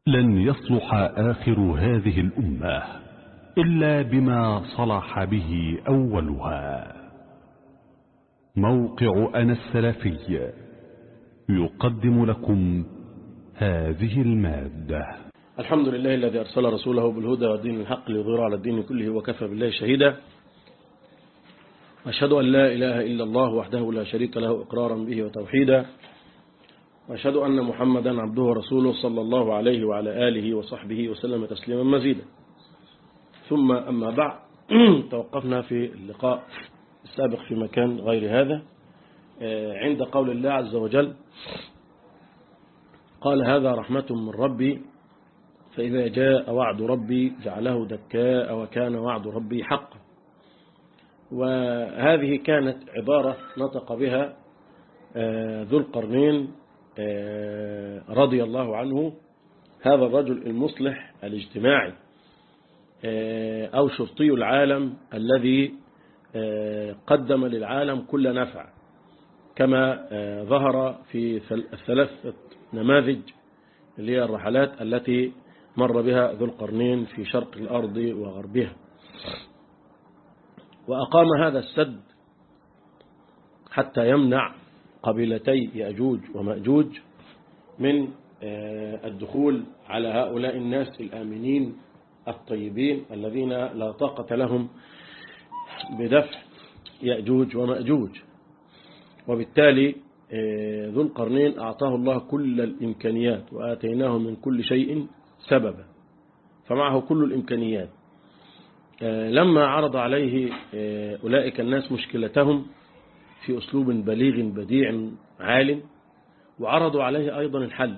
لن يصلح آخر هذه الأمة إلا بما صلح به أولها موقع أنا السلفي يقدم لكم هذه المادة الحمد لله الذي أرسل رسوله بالهدى والدين الحق ليظهر على الدين كله وكفى بالله شهيدا وأشهد أن لا إله إلا الله وحده لا شريك له إقرارا به وتوحيدا وأشهد أن محمدا عبده ورسوله صلى الله عليه وعلى آله وصحبه وسلم تسليما مزيدا ثم أما بعد توقفنا في اللقاء السابق في مكان غير هذا عند قول الله عز وجل قال هذا رحمة من ربي فإذا جاء وعد ربي جعله دكاء وكان وعد ربي حقا وهذه كانت عبارة نطق بها ذو القرنين رضي الله عنه هذا الرجل المصلح الاجتماعي أو شرطي العالم الذي قدم للعالم كل نفع كما ظهر في الثلاثة نماذج اللي هي الرحلات التي مر بها ذو القرنين في شرق الأرض وغربها وأقام هذا السد حتى يمنع قبيلتي يأجوج ومأجوج من الدخول على هؤلاء الناس الآمنين الطيبين الذين لا طاقة لهم بدفع يأجوج ومأجوج وبالتالي ذو القرنين أعطاه الله كل الإمكانيات وآتيناه من كل شيء سببا فمعه كل الإمكانيات لما عرض عليه أولئك الناس مشكلتهم في أسلوب بليغ بديع عال وعرضوا عليه أيضا الحل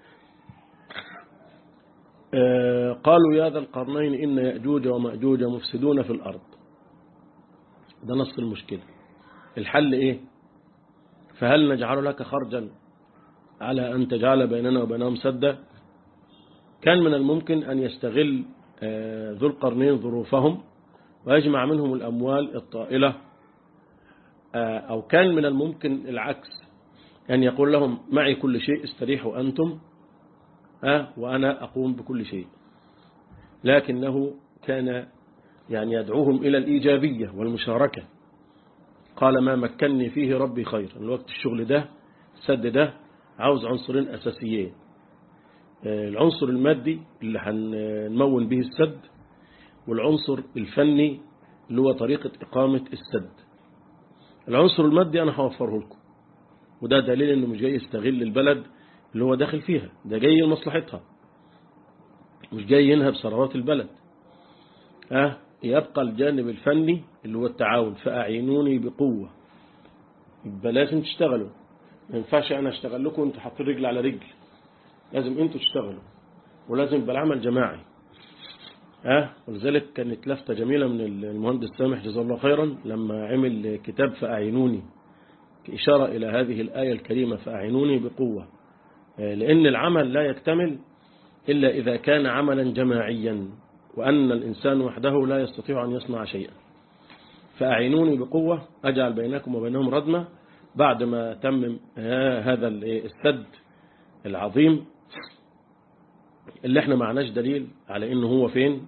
قالوا يا ذا القرنين إن يأجوج ومأجوج مفسدون في الأرض ده نص المشكلة الحل إيه فهل نجعل لك خرجا على أن تجعل بيننا وبينهم سدا كان من الممكن أن يستغل ذو القرنين ظروفهم ويجمع منهم الأموال الطائلة أو كان من الممكن العكس أن يقول لهم معي كل شيء استريحوا أنتم وأنا أقوم بكل شيء لكنه كان يعني يدعوهم إلى الإيجابية والمشاركة قال ما مكنني فيه ربي خير الوقت الشغل ده السد ده عاوز عنصرين أساسيين العنصر المادي اللي هنمون به السد والعنصر الفني اللي هو طريقة إقامة السد العنصر المادي أنا هوفره لكم وده دليل أنه مش جاي يستغل البلد اللي هو داخل فيها ده جاي لمصلحتها مش جاي ينهب ثروات البلد أه يبقى الجانب الفني اللي هو التعاون فأعينوني بقوة يبقى لازم تشتغلوا ما ينفعش أنا أشتغل لكم وأنتوا حاطين رجل على رجل لازم أنتوا تشتغلوا ولازم يبقى العمل جماعي أه ولذلك كانت لفتة جميلة من المهندس سامح جزاه الله خيرا لما عمل كتاب فأعينوني إشارة إلى هذه الآية الكريمة فأعينوني بقوة لأن العمل لا يكتمل إلا إذا كان عملا جماعيا وأن الإنسان وحده لا يستطيع أن يصنع شيئا فأعينوني بقوة أجعل بينكم وبينهم ردمة بعد ما تمم هذا السد العظيم اللي احنا معناش دليل على انه هو فين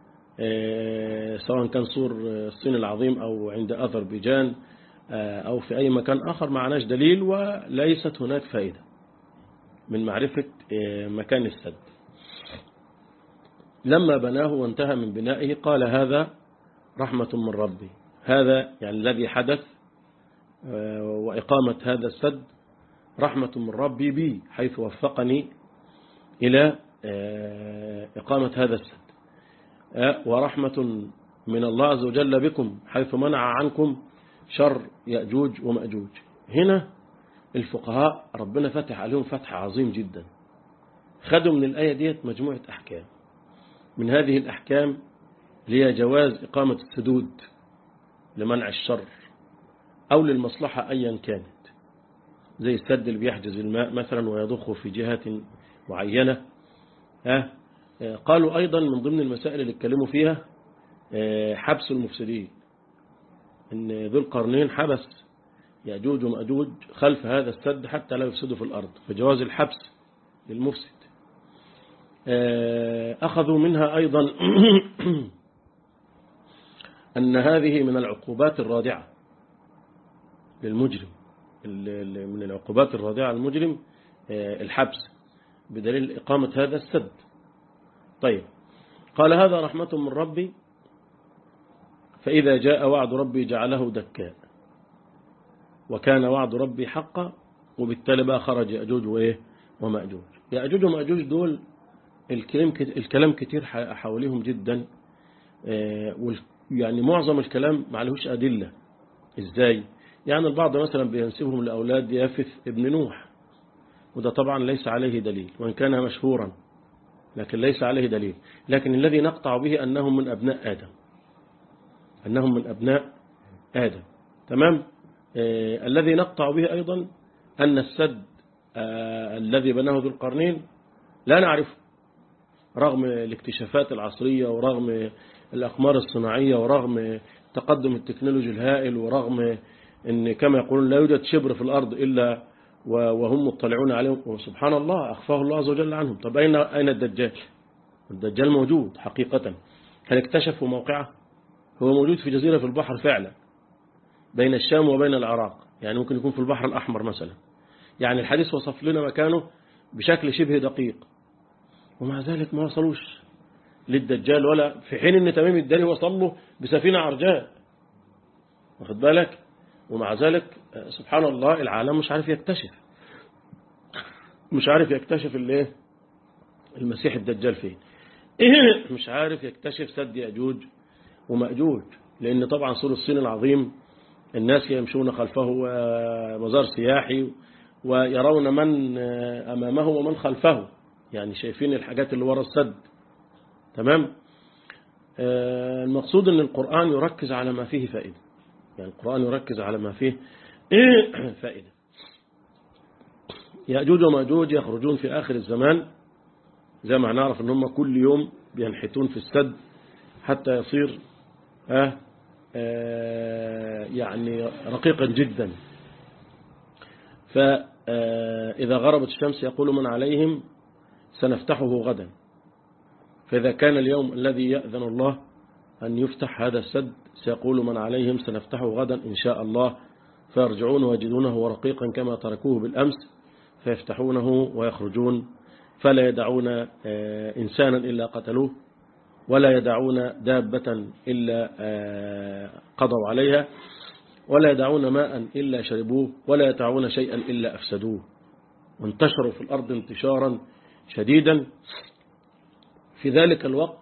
سواء كان سور الصين العظيم او عند اذربيجان او في اي مكان اخر معناش دليل وليست هناك فائدة من معرفة مكان السد لما بناه وانتهى من بنائه قال هذا رحمة من ربي هذا يعني الذي حدث وإقامة هذا السد رحمة من ربي بي حيث وفقني إلى إقامة هذا السد ورحمة من الله عز وجل بكم حيث منع عنكم شر يأجوج ومأجوج هنا الفقهاء ربنا فتح عليهم فتح عظيم جدا خدوا من الآية ديت مجموعة أحكام من هذه الأحكام هي جواز إقامة السدود لمنع الشر أو للمصلحة أيا كانت زي السد اللي بيحجز الماء مثلا ويضخه في جهة معينة ها قالوا أيضا من ضمن المسائل اللي اتكلموا فيها حبس المفسدين ان ذو القرنين حبس يأجوج ومأجوج خلف هذا السد حتى لا يفسدوا في الأرض فجواز الحبس للمفسد أخذوا منها أيضا أن هذه من العقوبات الرادعة للمجرم من العقوبات الرادعة للمجرم الحبس بدليل إقامة هذا السد طيب قال هذا رحمة من ربي فإذا جاء وعد ربي جعله دكاء وكان وعد ربي حقا وبالتالي بقى خرج يأجوج وإيه ومأجوج يأجوج ومأجوج دول الكلام الكلام كتير حواليهم جدا يعني معظم الكلام معلهوش أدلة إزاي يعني البعض مثلا بينسبهم لأولاد يافث ابن نوح وده طبعا ليس عليه دليل وإن كان مشهورا لكن ليس عليه دليل لكن الذي نقطع به أنهم من أبناء آدم أنهم من أبناء آدم تمام آه الذي نقطع به أيضا أن السد آه الذي بناه ذو القرنين لا نعرفه رغم الاكتشافات العصرية ورغم الأقمار الصناعية ورغم تقدم التكنولوجي الهائل ورغم أن كما يقولون لا يوجد شبر في الأرض إلا وهم مطلعون عليهم وسبحان الله أخفاه الله عز وجل عنهم طب أين أين الدجال الدجال موجود حقيقة هل اكتشفوا موقعه هو موجود في جزيرة في البحر فعلا بين الشام وبين العراق يعني ممكن يكون في البحر الأحمر مثلا يعني الحديث وصف لنا مكانه بشكل شبه دقيق ومع ذلك ما وصلوش للدجال ولا في حين ان تميم الداري وصل له بسفينة عرجاء واخد بالك ومع ذلك سبحان الله العالم مش عارف يكتشف مش عارف يكتشف الايه المسيح الدجال فين مش عارف يكتشف سد يأجوج ومأجوج لأن طبعا سور الصين العظيم الناس يمشون خلفه مزار سياحي ويرون من أمامه ومن خلفه يعني شايفين الحاجات اللي ورا السد تمام المقصود أن القرآن يركز على ما فيه فائدة يعني القرآن يركز على ما فيه فائدة يأجوج ومأجوج يخرجون في آخر الزمان زي ما نعرف ان هم كل يوم بينحتون في السد حتى يصير آه آه يعني رقيقا جدا فإذا غربت الشمس يقول من عليهم سنفتحه غدا فإذا كان اليوم الذي يأذن الله أن يفتح هذا السد سيقول من عليهم سنفتحه غدا إن شاء الله فيرجعون ويجدونه رقيقا كما تركوه بالأمس فيفتحونه ويخرجون فلا يدعون إنسانا إلا قتلوه ولا يدعون دابة إلا قضوا عليها ولا يدعون ماء إلا شربوه ولا يدعون شيئا إلا أفسدوه وانتشروا في الأرض انتشارا شديدا في ذلك الوقت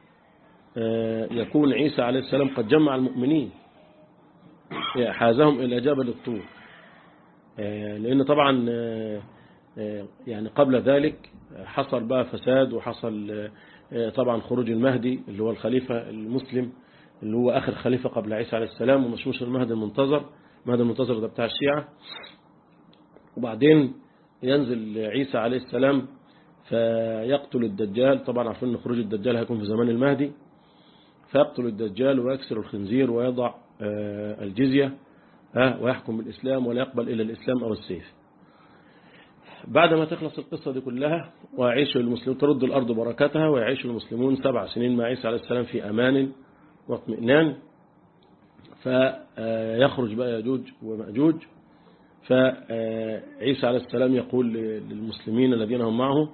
يكون عيسى عليه السلام قد جمع المؤمنين حازهم إلى جبل الطور لأن طبعا يعني قبل ذلك حصل بقى فساد وحصل طبعا خروج المهدي اللي هو الخليفة المسلم اللي هو آخر خليفة قبل عيسى عليه السلام ومشموش المهدي المنتظر المهدي المنتظر ده بتاع الشيعة وبعدين ينزل عيسى عليه السلام فيقتل الدجال طبعا عارفين ان خروج الدجال هيكون في زمان المهدي فيقتل الدجال ويكسر الخنزير ويضع الجزية ويحكم بالإسلام ولا يقبل إلا الإسلام أو السيف بعد ما تخلص القصة دي كلها ويعيش المسلمون ترد الأرض بركتها ويعيش المسلمون سبع سنين مع عيسى عليه السلام في أمان واطمئنان فيخرج بقى يجوج ومأجوج فعيسى عليه السلام يقول للمسلمين الذين هم معه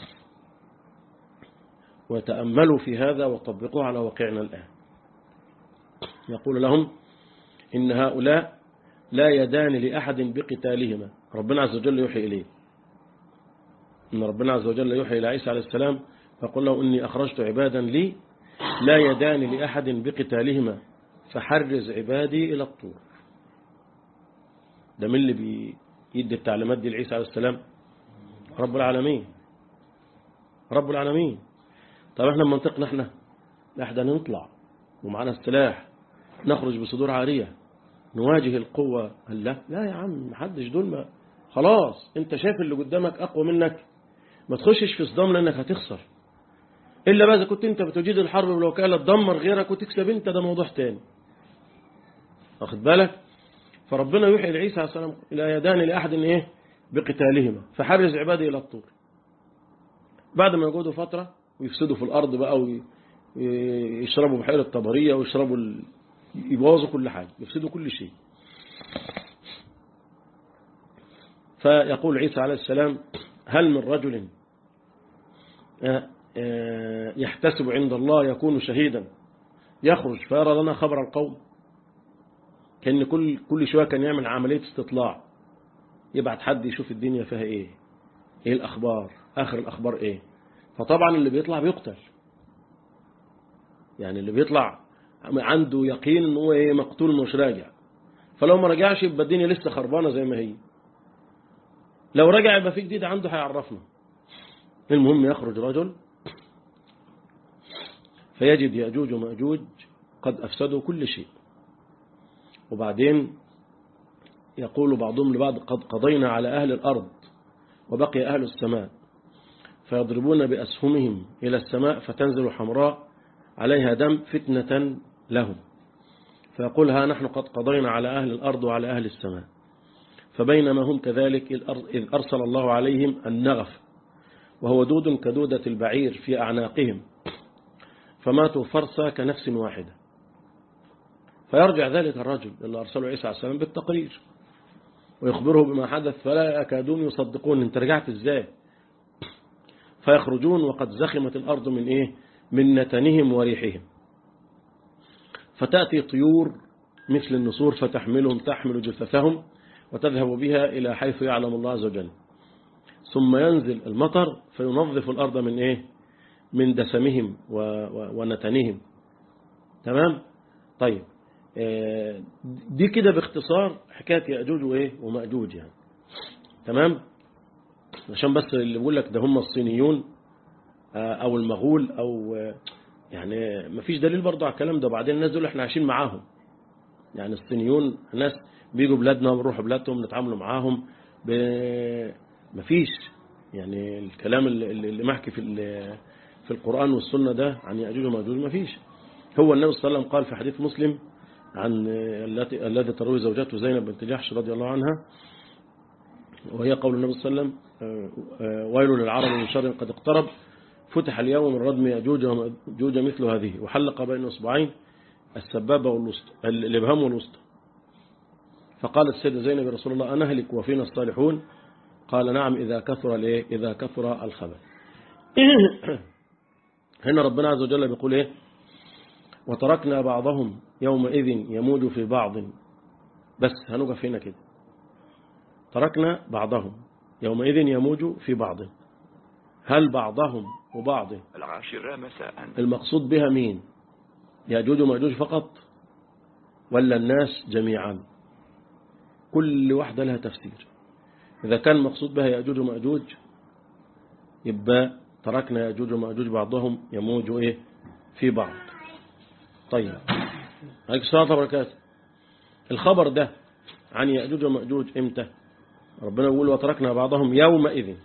وتأملوا في هذا وطبقوه على واقعنا الآن يقول لهم إن هؤلاء لا يدان لأحد بقتالهما ربنا عز وجل يوحي إليه إن ربنا عز وجل يوحي إلى عيسى عليه السلام فقل له إني أخرجت عبادا لي لا يدان لأحد بقتالهما فحرز عبادي إلى الطور ده من اللي بيدي التعليمات دي لعيسى عليه السلام رب العالمين رب العالمين طب احنا منطقنا احنا احنا نطلع ومعنا السلاح نخرج بصدور عارية نواجه القوة قال لا لا يا عم محدش دول ما خلاص انت شايف اللي قدامك اقوى منك ما تخشش في صدام لانك هتخسر الا بقى اذا كنت انت بتجيد الحرب ولو كانت تدمر غيرك وتكسب انت ده موضوع تاني واخد بالك فربنا يوحي لعيسى عليه السلام لا يدان لاحد ايه بقتالهما فحرز عبادي الى الطور بعد ما يقعدوا فترة ويفسدوا في الأرض بقى ويشربوا بحيرة الطبرية ويشربوا ال... يبوظوا كل حاجة يفسدوا كل شيء فيقول عيسى عليه السلام هل من رجل يحتسب عند الله يكون شهيدا يخرج فيرى لنا خبر القوم كان كل كل شويه كان يعمل عمليه استطلاع يبعت حد يشوف الدنيا فيها ايه ايه الاخبار اخر الاخبار ايه فطبعا اللي بيطلع بيقتل يعني اللي بيطلع عنده يقين ان هو ايه مقتول مش راجع فلو ما رجعش يبقى الدنيا لسه خربانه زي ما هي لو رجع يبقى في جديد عنده هيعرفنا المهم يخرج رجل فيجد يأجوج ومأجوج قد أفسدوا كل شيء وبعدين يقول بعضهم لبعض قد قضينا على أهل الأرض وبقي أهل السماء فيضربون بأسهمهم إلى السماء فتنزل حمراء عليها دم فتنة لهم فيقول ها نحن قد قضينا على أهل الأرض وعلى أهل السماء فبينما هم كذلك إذ أرسل الله عليهم النغف وهو دود كدودة البعير في أعناقهم فماتوا فرسا كنفس واحدة فيرجع ذلك الرجل اللي أرسله عيسى عليه السلام بالتقرير ويخبره بما حدث فلا يكادون يصدقون انت رجعت ازاي فيخرجون وقد زخمت الأرض من إيه من نتنهم وريحهم فتأتي طيور مثل النسور فتحملهم تحمل جثثهم وتذهب بها إلى حيث يعلم الله عز وجل ثم ينزل المطر فينظف الأرض من إيه من دسمهم ونتنهم تمام طيب دي كده باختصار حكاية يأجوج وإيه ومأجوج يعني تمام عشان بس اللي بيقول لك ده هم الصينيون أو المغول أو يعني ما فيش دليل برضه على الكلام ده وبعدين الناس دول احنا عايشين معاهم يعني الصينيون ناس بيجوا بلادنا ونروحوا بلادهم نتعاملوا معاهم ب... مفيش يعني الكلام اللي, اللي محكي في في القرآن والسنة ده عن يأجوج ومأجوج مفيش هو النبي صلى الله عليه وسلم قال في حديث مسلم عن التي الذي تروي زوجته زينب بنت جحش رضي الله عنها وهي قول النبي صلى الله عليه وسلم ويل للعرب من شر قد اقترب فتح اليوم من ردم يأجوج ومأجوج مثل هذه وحلق بين اصبعين السبابة والوسطى الإبهام والوسطى فقالت السيدة زينب رسول الله أنا أهلك وفينا الصالحون قال نعم إذا كثر الايه إذا كثر الخبث هنا ربنا عز وجل بيقول إيه وتركنا بعضهم يومئذ يموج في بعض بس هنقف هنا كده تركنا بعضهم يومئذ يموج في بعض هل بعضهم وبعض العاشرة مساء المقصود بها مين يأجوج ومأجوج فقط ولا الناس جميعا كل واحدة لها تفسير إذا كان مقصود بها يأجوج ومأجوج يبقى تركنا يأجوج ومأجوج بعضهم يموج إيه في بعض طيب عليك الصلاة وبركاته الخبر ده عن يأجوج ومأجوج إمتى ربنا يقول وتركنا بعضهم يومئذ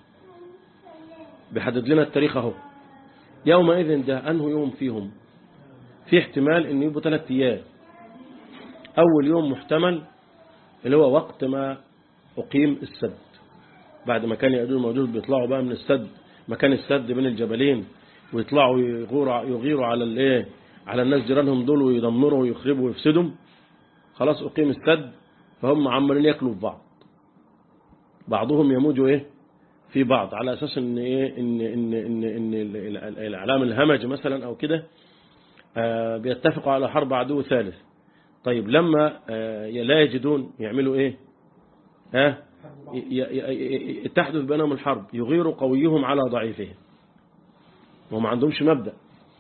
بحدد لنا التاريخ اهو يومئذ ده أنه يوم فيهم في احتمال أن يبقوا ثلاث أيام أول يوم محتمل اللي هو وقت ما أقيم السد بعد ما كان يأجوج ومأجوج بيطلعوا بقى من السد مكان السد بين الجبلين ويطلعوا يغيروا يغيروا على الايه على الناس جيرانهم دول ويدمروا ويخربوا ويفسدوا خلاص أقيم السد فهم عمالين ياكلوا في بعض بعضهم يموج ايه في بعض على اساس ان ايه ان ان ان, إن الاعلام الهمج مثلا او كده بيتفقوا على حرب عدو ثالث طيب لما لا يجدون يعملوا ايه ها تحدث بينهم الحرب يغير قويهم على ضعيفهم وهم ما عندهمش مبدأ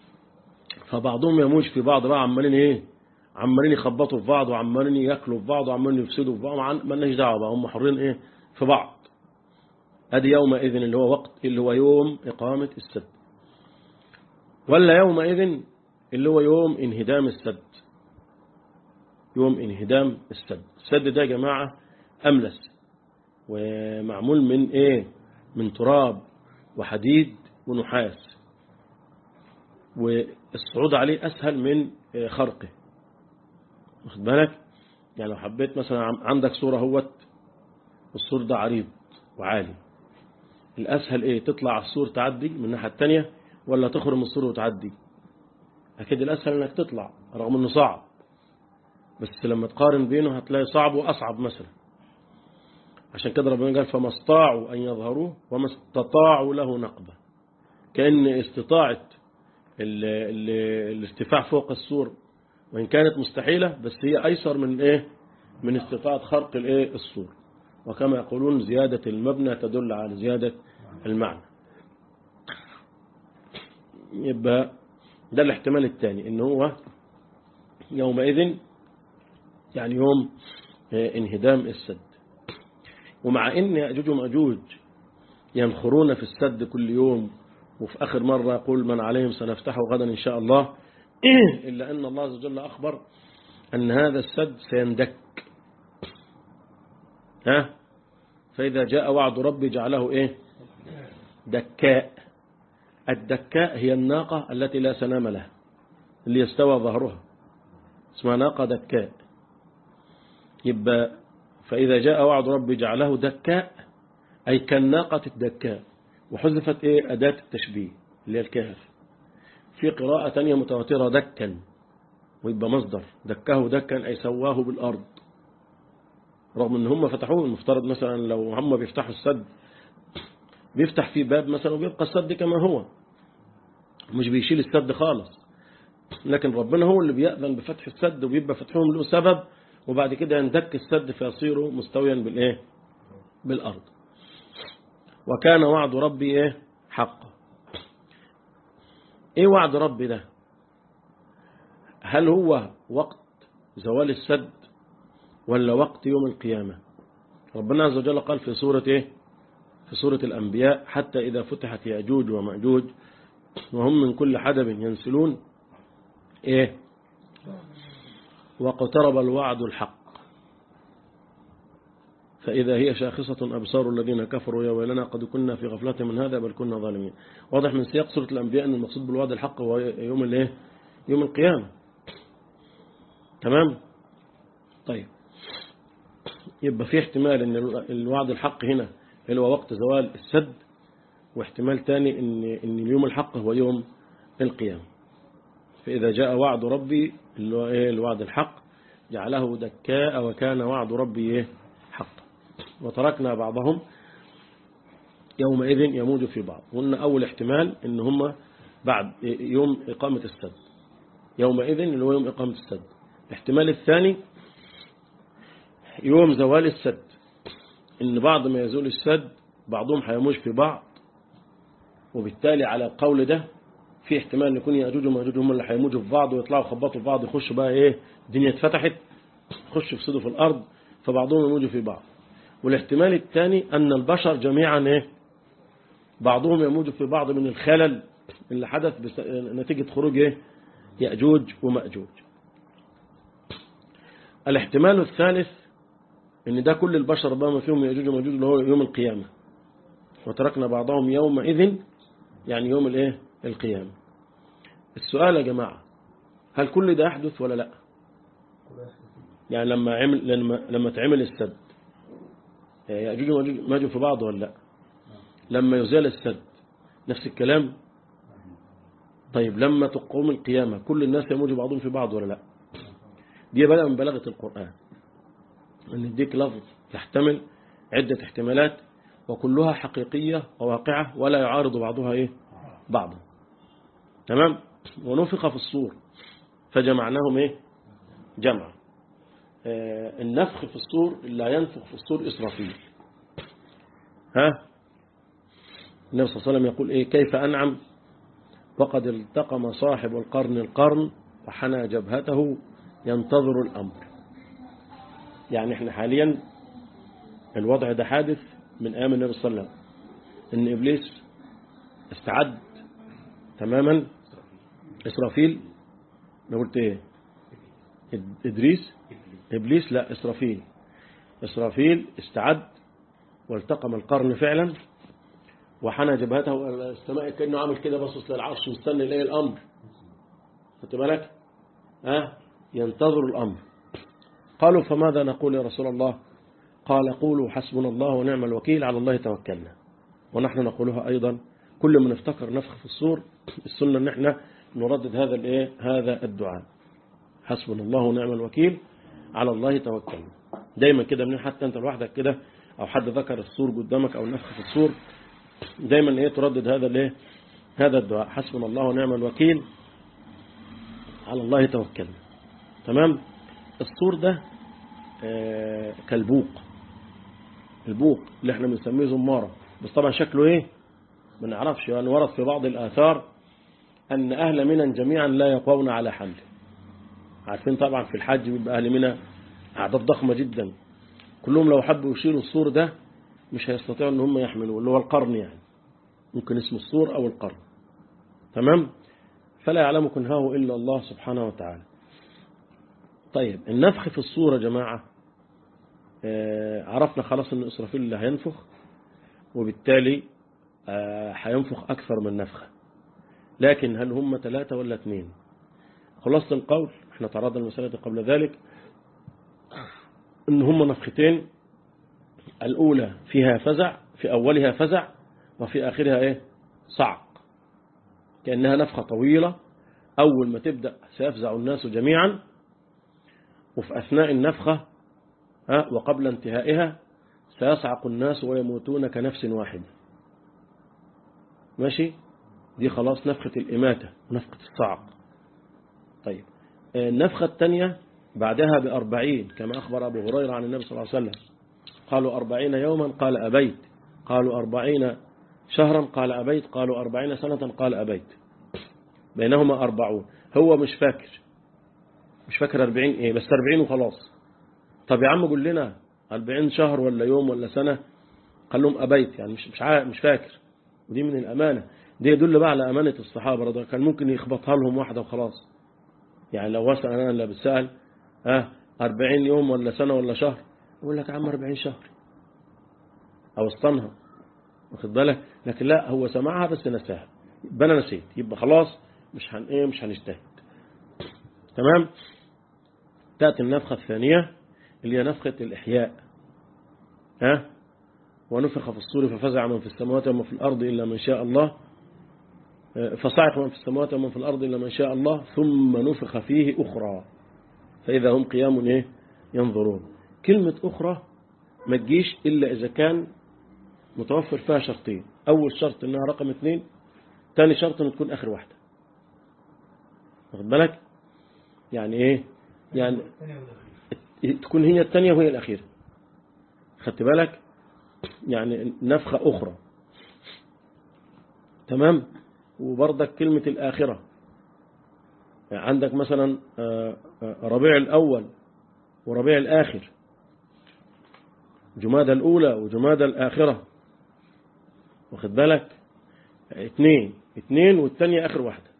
فبعضهم يموج في بعض بقى عمالين ايه عمالين يخبطوا في بعض وعمالين ياكلوا في بعض وعمالين يفسدوا في بعض ما لناش دعوه بقى هم حرين ايه في بعض ادي يومئذ اللي هو وقت اللي هو يوم اقامه السد ولا يومئذ اللي هو يوم انهدام السد يوم انهدام السد السد ده يا جماعه املس ومعمول من ايه من تراب وحديد ونحاس والصعود عليه أسهل من خرقه واخد بالك يعني لو حبيت مثلا عندك صورة هوت السور ده عريض وعالي الأسهل إيه تطلع على السور تعدي من الناحية التانية ولا تخرج من السور وتعدي أكيد الأسهل أنك تطلع رغم أنه صعب بس لما تقارن بينه هتلاقي صعب وأصعب مثلا عشان كده ربنا قال فما استطاعوا أن يظهروه وما استطاعوا له نقبة كأن استطاعة ال ال الارتفاع فوق السور وإن كانت مستحيلة بس هي أيسر من إيه من استطاعة خرق الإيه السور وكما يقولون زيادة المبنى تدل على زيادة المعنى يبقى ده الاحتمال الثاني ان هو يومئذ يعني يوم انهدام السد ومع ان يأجوج ومأجوج ينخرون في السد كل يوم وفي آخر مرة يقول من عليهم سنفتحه غدا إن شاء الله إلا أن الله عز وجل أخبر أن هذا السد سيندك ها فإذا جاء وعد ربي جعله إيه دكاء الدكاء هي الناقة التي لا سنام لها اللي يستوى ظهرها اسمها ناقة دكاء يبقى فإذا جاء وعد ربي جعله دكاء أي كالناقة الدكاء وحذفت إيه أداة التشبيه اللي هي الكهف في قراءة تانية متواترة دكا ويبقى مصدر دكه دكا أي سواه بالأرض رغم ان هم فتحوه المفترض مثلا لو هم بيفتحوا السد بيفتح فيه باب مثلا وبيبقى السد كما هو مش بيشيل السد خالص لكن ربنا هو اللي بيأذن بفتح السد وبيبقى فتحهم له سبب وبعد كده يندك السد فيصير مستويا بالايه بالارض وكان وعد ربي ايه حقا ايه وعد ربي ده هل هو وقت زوال السد ولا وقت يوم القيامة ربنا عز وجل قال في سورة إيه؟ في سورة الأنبياء حتى إذا فتحت يأجوج ومأجوج وهم من كل حدب ينسلون إيه واقترب الوعد الحق فإذا هي شاخصة أبصار الذين كفروا يا ويلنا قد كنا في غفلة من هذا بل كنا ظالمين واضح من سياق سورة الأنبياء أن المقصود بالوعد الحق هو يوم الإيه يوم القيامة تمام طيب يبقى في احتمال ان الوعد الحق هنا اللي هو وقت زوال السد واحتمال تاني ان ان اليوم الحق هو يوم القيامة فإذا جاء وعد ربي اللي هو ايه الوعد الحق جعله دكاء وكان وعد ربي ايه حقا وتركنا بعضهم يومئذ يموج في بعض قلنا أول احتمال ان هم بعد يوم إقامة السد يومئذ اللي هو يوم إقامة السد الاحتمال الثاني يوم زوال السد ان بعض ما يزول السد بعضهم هيموج في بعض وبالتالي على القول ده في احتمال ان يكون ياجوج وماجوج هم اللي هيموجوا في بعض ويطلعوا يخبطوا في بعض يخشوا بقى ايه الدنيا اتفتحت يخشوا يفسدوا في الارض فبعضهم يموجوا في بعض والاحتمال الثاني ان البشر جميعا ايه بعضهم يموج في بعض من الخلل اللي حدث بس... نتيجة خروج ايه يأجوج ومأجوج الاحتمال الثالث ان ده كل البشر بما فيهم يأجوج ومأجوج اللي هو يوم القيامة وتركنا بعضهم يومئذ يعني يوم الايه القيامة السؤال يا جماعة هل كل ده يحدث ولا لا يعني لما عمل لما لما تعمل السد يأجوج ومأجوج في بعض ولا لا لما يزال السد نفس الكلام طيب لما تقوم القيامة كل الناس يموج بعضهم في بعض ولا لا دي بقى من بلاغة القرآن أن يديك لفظ يحتمل عدة احتمالات وكلها حقيقية وواقعة ولا يعارض بعضها إيه بعضا تمام ونفخ في الصور فجمعناهم إيه جمع آه النفخ في الصور لا ينفخ في الصور إسرافيل ها النبي صلى الله عليه وسلم يقول إيه كيف أنعم وقد التقم صاحب القرن القرن وحنى جبهته ينتظر الأمر يعني احنا حاليا الوضع ده حادث من أيام النبي صلى الله عليه وسلم إن إبليس استعد تماما إسرافيل أنا قلت إيه إدريس إبليس لا إسرافيل إسرافيل استعد والتقم القرن فعلا وحنى جبهته إلى السماء كأنه عامل كده باصص للعرش مستني إليه الأمر خدت بالك ها ينتظر الأمر قالوا فماذا نقول يا رسول الله قال قولوا حسبنا الله ونعم الوكيل على الله توكلنا ونحن نقولها أيضا كل من افتكر نفخ في الصور السنة ان احنا نردد هذا الايه هذا الدعاء حسبنا الله ونعم الوكيل على الله توكلنا دايما كده من حتى انت لوحدك كده او حد ذكر الصور قدامك او نفخ في الصور دايما ايه تردد هذا الايه هذا الدعاء حسبنا الله ونعم الوكيل على الله توكلنا تمام الصور ده آه كالبوق البوق اللي احنا بنسميه زمارة بس طبعا شكله ايه ما نعرفش يعني ورد في بعض الآثار أن أهل منى جميعا لا يقوون على حمله عارفين طبعا في الحج بيبقى أهل منى أعداد ضخمة جدا كلهم لو حبوا يشيلوا السور ده مش هيستطيعوا ان هم يحملوه اللي هو القرن يعني ممكن اسم السور أو القرن تمام فلا يعلم كنهاه إلا الله سبحانه وتعالى طيب النفخ في الصورة جماعة آه عرفنا خلاص ان إسرافيل اللي هينفخ وبالتالي آه هينفخ أكثر من نفخة لكن هل هم ثلاثة ولا اثنين خلاصة القول احنا تعرضنا المسألة قبل ذلك ان هم نفختين الأولى فيها فزع في أولها فزع وفي آخرها إيه صعق كأنها نفخة طويلة أول ما تبدأ سيفزع الناس جميعا وفي أثناء النفخة ها وقبل انتهائها سيصعق الناس ويموتون كنفس واحدة ماشي دي خلاص نفخة الإماتة ونفخة الصعق طيب النفخة الثانية بعدها بأربعين كما أخبر أبو هريرة عن النبي صلى الله عليه وسلم قالوا أربعين يوما قال أبيت قالوا أربعين شهرا قال أبيت قالوا أربعين سنة قال أبيت بينهما أربعون هو مش فاكر مش فاكر أربعين إيه بس أربعين وخلاص طب يا عم قول لنا أربعين شهر ولا يوم ولا سنة قال لهم أبيت يعني مش مش مش فاكر ودي من الأمانة دي يدل بقى على أمانة الصحابة رضي كان ممكن يخبطها لهم واحدة وخلاص يعني لو وصل أنا اللي بتسأل ها أربعين يوم ولا سنة ولا شهر يقول لك يا عم 40 شهر أو اسطنها واخد بالك لكن لا هو سمعها بس نساها يبقى أنا نسيت يبقى خلاص مش هن إيه مش هنجتهد تمام تأتي النفخة الثانية اللي هي نفخة الإحياء ها ونفخ في الصور ففزع من في السماوات ومن في الأرض إلا من شاء الله فصعق من في السماوات ومن في الأرض إلا من شاء الله ثم نفخ فيه أخرى فإذا هم قيام إيه ينظرون كلمة أخرى ما تجيش إلا إذا كان متوفر فيها شرطين أول شرط إنها رقم اثنين ثاني شرط إن تكون آخر واحدة واخد بالك يعني إيه يعني تكون هي الثانية وهي الأخيرة خدت بالك يعني نفخة أخرى تمام وبرضك كلمة الآخرة يعني عندك مثلا ربيع الأول وربيع الآخر جمادى الأولى وجمادى الآخرة واخد بالك اثنين اثنين والثانية آخر واحدة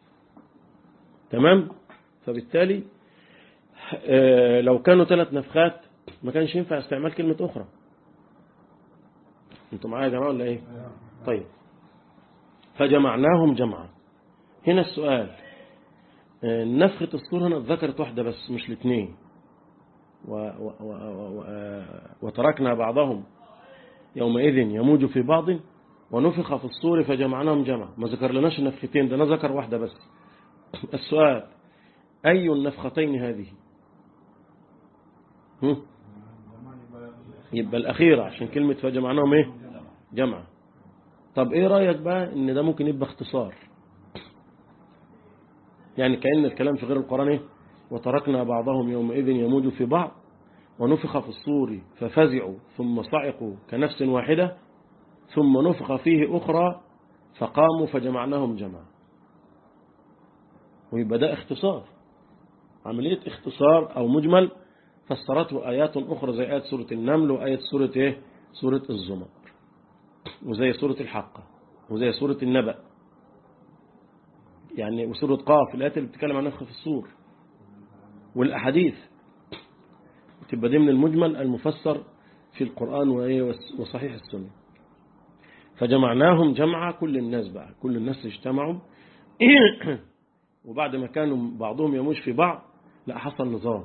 تمام فبالتالي اه لو كانوا ثلاث نفخات ما كانش ينفع استعمال كلمة أخرى انتوا معايا يا جماعة ولا ايه طيب فجمعناهم جمعا هنا السؤال اه نفخة الصور هنا ذكرت واحدة بس مش الاثنين و و و و وتركنا بعضهم يومئذ يموج في بعض ونفخ في الصور فجمعناهم جمع ما ذكر لناش النفختين ده ذكر واحدة بس السؤال أي النفختين هذه هم؟ يبقى الأخيرة عشان كلمة فجمعناهم ايه جمع طب ايه رأيك بقى ان ده ممكن يبقى اختصار يعني كأن الكلام في غير القرآن ايه وتركنا بعضهم يومئذ يموج في بعض ونفخ في الصور ففزعوا ثم صعقوا كنفس واحدة ثم نفخ فيه أخرى فقاموا فجمعناهم جمعا ويبقى ده اختصار عملية اختصار أو مجمل فسرته آيات أخرى زي آيات سورة النمل وآيات سورة إيه؟ سورة الزمر وزي سورة الحقة وزي سورة النبأ يعني وسورة قاف الآيات اللي بتتكلم عن نفخ في الصور والأحاديث تبقى دي من المجمل المفسر في القرآن وصحيح السنة فجمعناهم جمع كل الناس بقى كل الناس اجتمعوا وبعد ما كانوا بعضهم يموج في بعض لا حصل نظام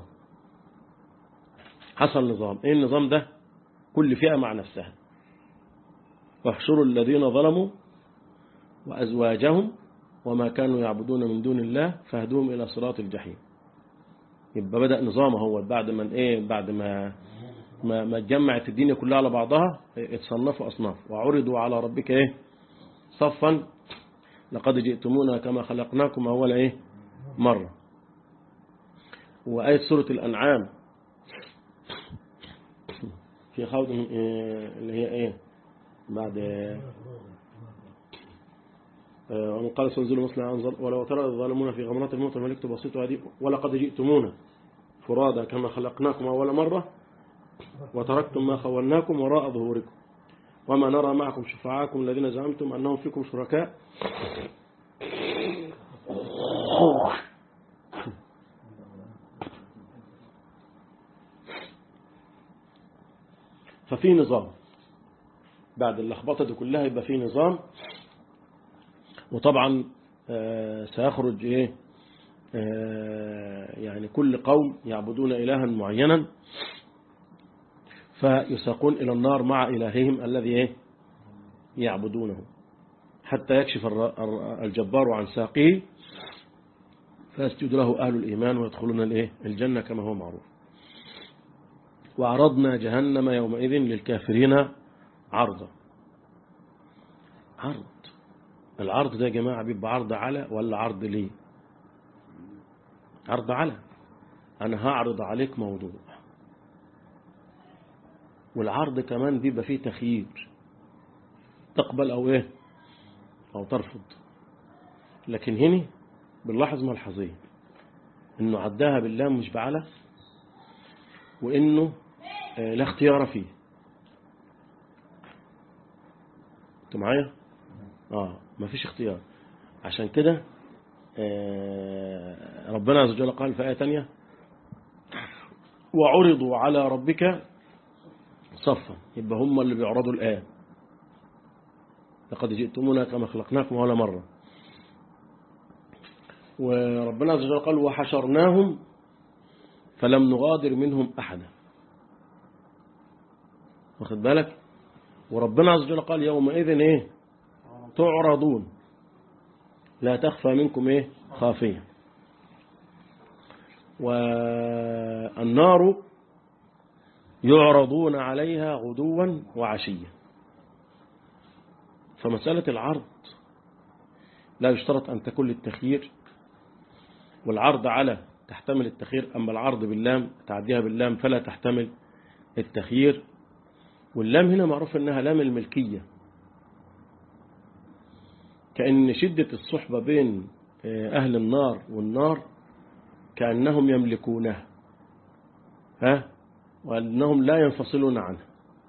حصل نظام ايه النظام ده كل فئة مع نفسها واحشروا الذين ظلموا وأزواجهم وما كانوا يعبدون من دون الله فاهدوهم إلى صراط الجحيم يبقى بدأ نظامه هو بعد ما إيه بعد ما ما ما اتجمعت الدنيا كلها على بعضها اتصنفوا أصناف وعرضوا على ربك إيه صفا لقد جئتمونا كما خلقناكم أول إيه مرة وآية سورة الأنعام في خوض إيه اللي هي إيه بعد ومن قال سنزل مسلم أنظر ولو ترى الظالمون في غمرات الموت الملك بسيط هذه ولقد جئتمونا فرادا كما خلقناكم أول مرة وتركتم ما خولناكم وراء ظهوركم وما نرى معكم شفعاءكم الذين زعمتم أنهم فيكم شركاء ففي نظام بعد اللخبطة دي كلها يبقى في نظام وطبعا سيخرج ايه يعني كل قوم يعبدون إلها معينا فيساقون إلى النار مع إلههم الذي ايه يعبدونه حتى يكشف الجبار عن ساقه فيسجد له أهل الإيمان ويدخلون الايه الجنة كما هو معروف وعرضنا جهنم يومئذ للكافرين عرضا عرض العرض ده يا جماعة بيبقى عرض على ولا عرض ليه عرض على أنا هعرض عليك موضوع والعرض كمان بيبقى فيه تخيير تقبل أو إيه أو ترفض لكن هنا بنلاحظ ملحظين إنه عداها باللام مش بعلى وإنه لا اختيار فيه انتوا معايا اه ما فيش اختيار عشان كده آه ربنا عز وجل قال في آية تانية وعرضوا على ربك صفا يبقى هم اللي بيعرضوا الآن لقد جئتمونا كما خلقناكم ولا مرة وربنا عز وجل قال وحشرناهم فلم نغادر منهم أحدا واخد بالك وربنا عز وجل قال يومئذ ايه تعرضون لا تخفى منكم ايه خافية والنار يعرضون عليها غدوا وعشيا فمسألة العرض لا يشترط أن تكون للتخيير والعرض على تحتمل التخيير أما العرض باللام تعديها باللام فلا تحتمل التخيير واللام هنا معروف أنها لام الملكية كأن شدة الصحبة بين أهل النار والنار كأنهم يملكونها ها وأنهم لا ينفصلون عنها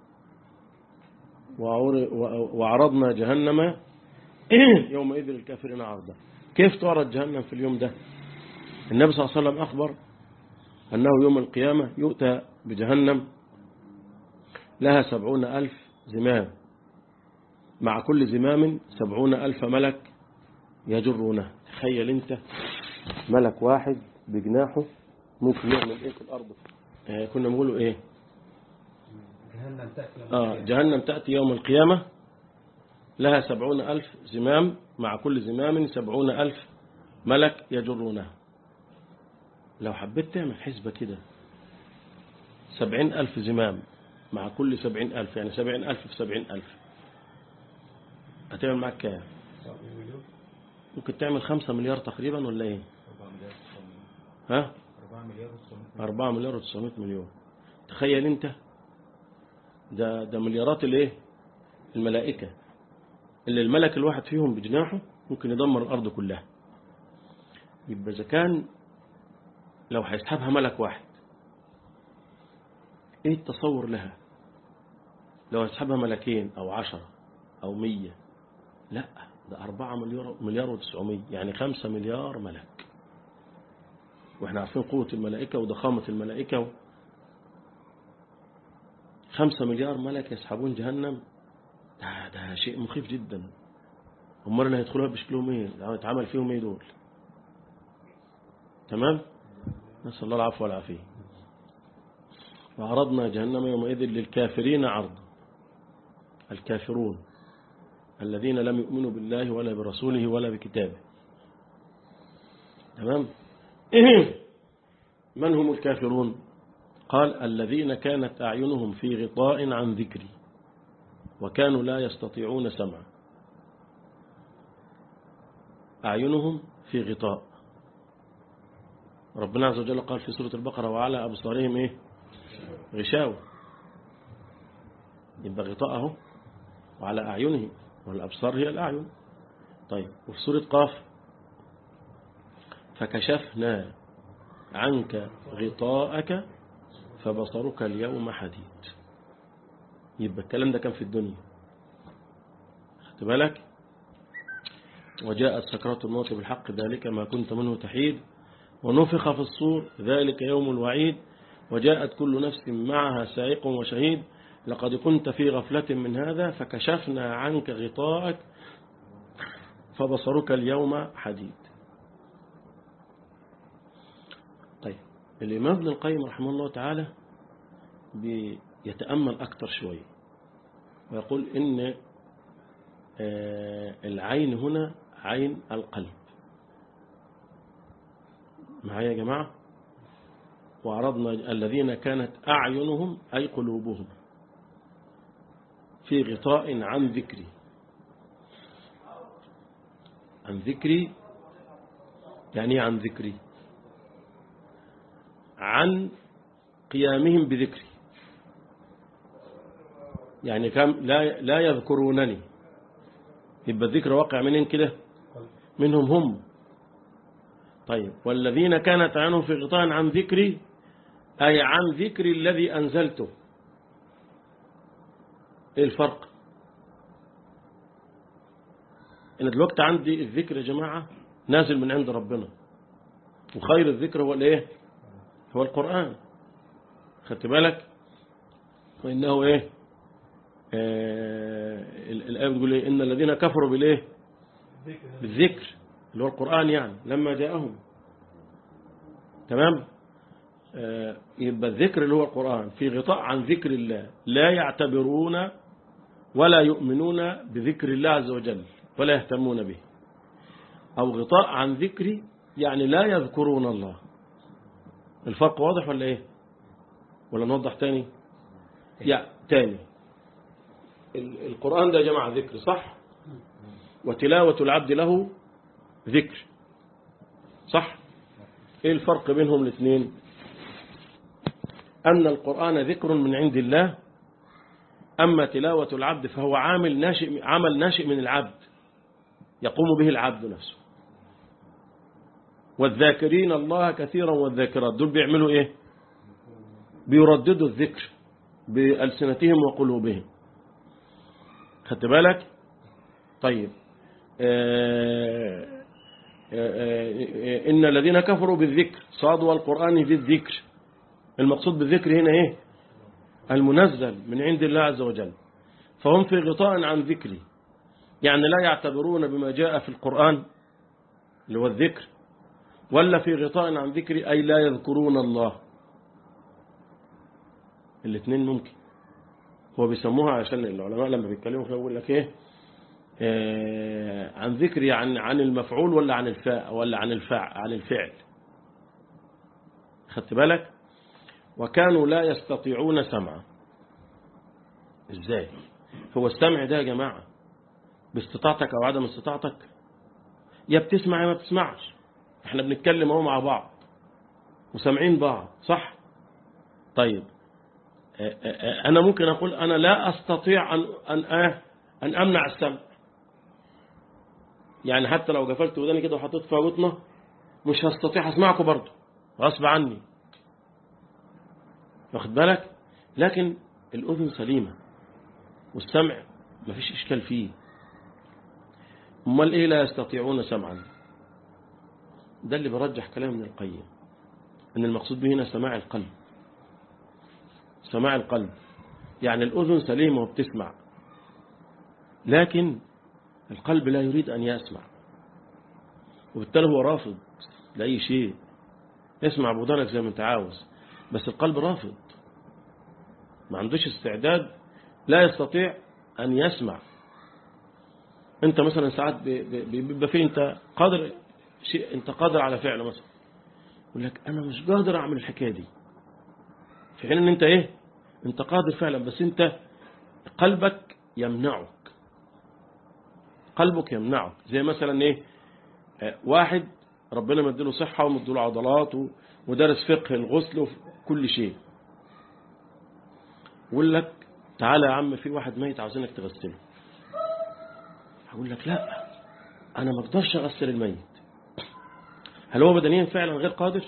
وعرضنا جهنم يومئذ الكافرين عرضا كيف تعرض جهنم في اليوم ده النبي صلى الله عليه وسلم أخبر أنه يوم القيامة يؤتى بجهنم لها سبعون ألف زمام مع كل زمام سبعون ألف ملك يجرونه تخيل انت ملك واحد بجناحه ممكن يعمل ايه في الأرض آه كنا نقوله ايه جهنم تأتي آه جهنم تأتي يوم القيامة لها سبعون ألف زمام مع كل زمام سبعون ألف ملك يجرونها لو حبيت تعمل حسبة كده سبعين ألف زمام مع كل سبعين ألف يعني سبعين ألف في سبعين ألف هتعمل معك كام ممكن تعمل خمسة مليار تقريبا ولا ايه 4 مليار ها 4 مليار و أربعة مليار وتسعمائة مليون تخيل انت ده ده مليارات الايه الملائكة اللي الملك الواحد فيهم بجناحه ممكن يدمر الأرض كلها يبقى إذا كان لو هيسحبها ملك واحد ايه التصور لها لو هيسحبها ملكين او عشرة او مية لا ده أربعة مليار مليار وتسعمية يعني خمسة مليار ملك واحنا عارفين قوة الملائكة وضخامة الملائكة و... خمسة مليار ملك يسحبون جهنم ده, ده شيء مخيف جدا امال اللي هيدخلوها بشكلهم ايه اتعمل فيهم ايه دول تمام نسأل الله العفو والعافية وعرضنا جهنم يومئذ للكافرين عرضا الكافرون الذين لم يؤمنوا بالله ولا برسوله ولا بكتابه تمام من هم الكافرون قال الذين كانت أعينهم في غطاء عن ذكري وكانوا لا يستطيعون سمعا أعينهم في غطاء ربنا عز وجل قال في سورة البقرة وعلى أبصارهم إيه غشاوة يبقى غطاء اهو وعلى أعينهم والأبصار هي الأعين طيب وفي سورة قاف فكشفنا عنك غطاءك فبصرك اليوم حديد يبقى الكلام ده كان في الدنيا خدت بالك وجاءت سكرات الموت بالحق ذلك ما كنت منه تحيد ونفخ في الصور ذلك يوم الوعيد وجاءت كل نفس معها سائق وشهيد لقد كنت في غفلة من هذا فكشفنا عنك غطاءك فبصرك اليوم حديد طيب الإمام ابن القيم رحمه الله تعالى بيتأمل أكتر شوية ويقول إن العين هنا عين القلب معايا يا جماعة وعرضنا الذين كانت أعينهم أي قلوبهم في غطاء عن ذكري عن ذكري يعني عن ذكري عن قيامهم بذكري يعني كم لا لا يذكرونني يبقى الذكر واقع منين كده منهم هم طيب والذين كانت عنهم في غطاء عن ذكري أي عن ذكري الذي أنزلته ايه الفرق ان دلوقتي عندي الذكر يا جماعة نازل من عند ربنا وخير الذكر هو الايه هو القرآن خدت بالك وإنه ايه آه الآية بتقول ايه إن الذين كفروا بالايه بالذكر اللي هو القرآن يعني لما جاءهم تمام آه يبقى الذكر اللي هو القرآن في غطاء عن ذكر الله لا يعتبرون ولا يؤمنون بذكر الله عز وجل ولا يهتمون به أو غطاء عن ذكري يعني لا يذكرون الله الفرق واضح ولا ايه ولا نوضح تاني يا تاني القرآن ده يا جماعة ذكر صح وتلاوة العبد له ذكر صح ايه الفرق بينهم الاثنين أن القرآن ذكر من عند الله أما تلاوة العبد فهو عامل ناشئ عمل ناشئ من العبد يقوم به العبد نفسه والذاكرين الله كثيرا والذاكرات دول بيعملوا ايه بيرددوا الذكر بألسنتهم وقلوبهم خدت بالك طيب آآ آآ إن الذين كفروا بالذكر صادوا القرآن بالذكر المقصود بالذكر هنا ايه المنزل من عند الله عز وجل فهم في غطاء عن ذكري يعني لا يعتبرون بما جاء في القرآن اللي هو الذكر ولا في غطاء عن ذكري أي لا يذكرون الله الاثنين ممكن هو بيسموها عشان العلماء لما بيتكلموا فيها يقول لك ايه آه عن ذكري عن عن المفعول ولا عن الفاء ولا عن الفاع عن الفعل خدت بالك وكانوا لا يستطيعون سمعا ازاي هو السمع ده يا جماعة باستطاعتك او عدم استطاعتك يا بتسمع يا ما بتسمعش احنا بنتكلم اهو مع بعض وسامعين بعض صح طيب انا ممكن اقول انا لا استطيع ان ان آه ان امنع السمع يعني حتى لو قفلت وداني كده وحطيت فيها غطنه مش هستطيع اسمعكم برضه غصب عني واخد بالك لكن الأذن سليمة والسمع مفيش إشكال فيه امال إيه لا يستطيعون سمعا ده اللي برجح كلام ابن القيم أن المقصود به هنا سماع القلب سماع القلب يعني الأذن سليمة وبتسمع لكن القلب لا يريد أن يسمع وبالتالي هو رافض لأي شيء اسمع بودانك زي ما انت عاوز بس القلب رافض ما عندوش استعداد لا يستطيع أن يسمع انت مثلا ساعات ب- ب- بيبقى فيه انت قادر شيء انت قادر على فعله مثلا يقول لك انا مش قادر اعمل الحكايه دي في حين ان انت ايه انت قادر فعلا بس انت قلبك يمنعك قلبك يمنعك زي مثلا ايه آه، واحد ربنا مديله صحة ومديله عضلات و- ودرس فقه الغسل وكل شيء يقول لك تعالى يا عم في واحد ميت عاوزينك تغسله هقول لك لا انا ما اقدرش اغسل الميت هل هو بدنيا فعلا غير قادر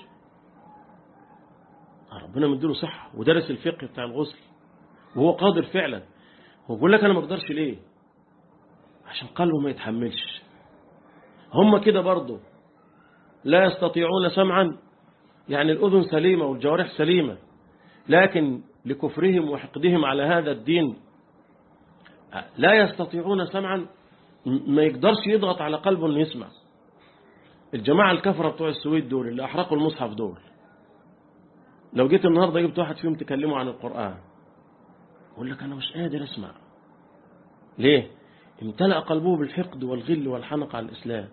آه، ربنا مديله صحة ودرس الفقه بتاع الغسل وهو قادر فعلا هو بيقول لك انا ما اقدرش ليه عشان قلبه ما يتحملش هم كده برضه لا يستطيعون سمعا يعني الأذن سليمة والجوارح سليمة لكن لكفرهم وحقدهم على هذا الدين لا يستطيعون سمعا م- ما يقدرش يضغط على قلبه انه يسمع الجماعة الكفرة بتوع السويد دول اللي أحرقوا المصحف دول لو جيت النهاردة جبت واحد فيهم تكلمه عن القرآن يقول لك أنا مش قادر أسمع ليه امتلأ قلبه بالحقد والغل والحنق على الإسلام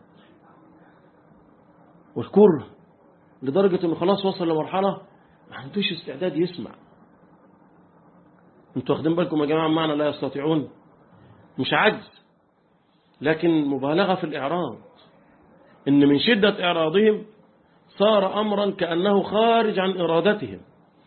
والكره لدرجة انه خلاص وصل لمرحلة ما عندوش استعداد يسمع انتوا واخدين بالكم يا جماعة معنا لا يستطيعون مش عجز لكن مبالغة في الإعراض إن من شدة إعراضهم صار أمرا كأنه خارج عن إرادتهم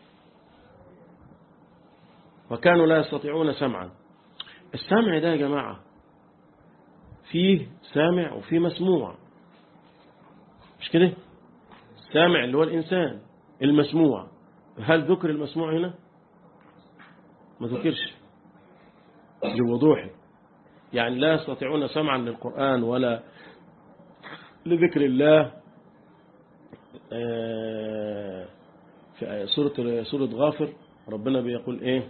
وكانوا لا يستطيعون سمعا السمع ده يا جماعة فيه سامع وفيه مسموع مش كده السامع اللي هو الإنسان المسموع هل ذكر المسموع هنا ما ذكرش بوضوحه يعني لا يستطيعون سمعا للقرآن ولا لذكر الله آه، في سورة سورة غافر ربنا بيقول ايه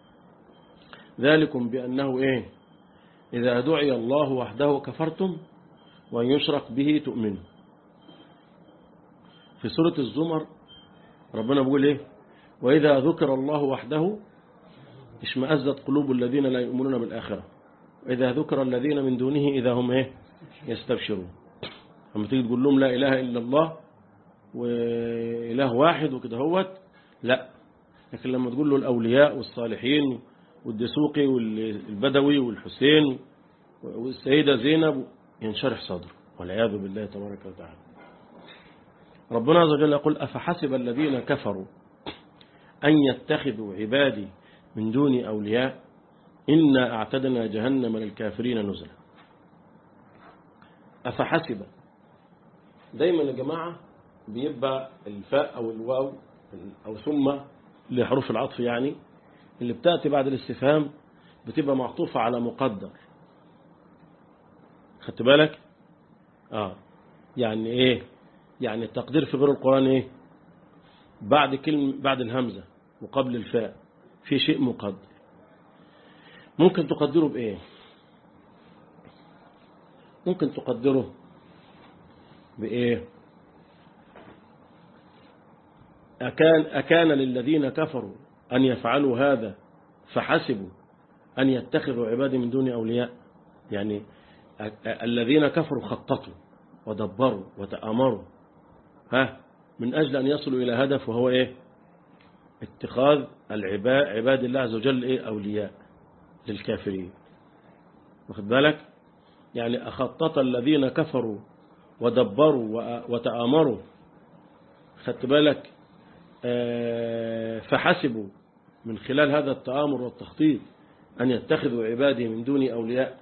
ذلكم بأنه ايه إذا دعي الله وحده كفرتم وأن يشرك به تؤمنوا في سورة الزمر ربنا بيقول ايه وإذا ذكر الله وحده اشمأزت قلوب الذين لا يؤمنون بالآخرة وإذا ذكر الذين من دونه إذا هم ايه يستبشرون لما تيجي تقول لهم لا إله إلا الله وإله واحد وكده هوت لا لكن لما تقول له الأولياء والصالحين والدسوقي والبدوي والحسين والسيدة زينب ينشرح صدره والعياذ بالله تبارك وتعالى ربنا عز وجل يقول أفحسب الذين كفروا أن يتخذوا عبادي من دون أولياء إنا أعتدنا جهنم للكافرين نزلا أفحسب دايما يا جماعة بيبقى الفاء أو الواو أو ثم لحروف العطف يعني اللي بتأتي بعد الاستفهام بتبقى معطوفة على مقدر خدت بالك آه يعني إيه يعني التقدير في غير القرآن إيه بعد كلمة بعد الهمزة وقبل الفاء في شيء مقدر ممكن تقدره بإيه ممكن تقدره بإيه أكان, أكان للذين كفروا أن يفعلوا هذا فحسبوا أن يتخذوا عبادي من دون أولياء يعني الذين كفروا خططوا ودبروا وتآمروا ها من أجل أن يصلوا إلى هدف وهو إيه اتخاذ العباد عباد الله عز وجل إيه أولياء للكافرين واخد بالك يعني أخطط الذين كفروا ودبروا وتآمروا خدت بالك فحسبوا من خلال هذا التآمر والتخطيط أن يتخذوا عبادي من دون أولياء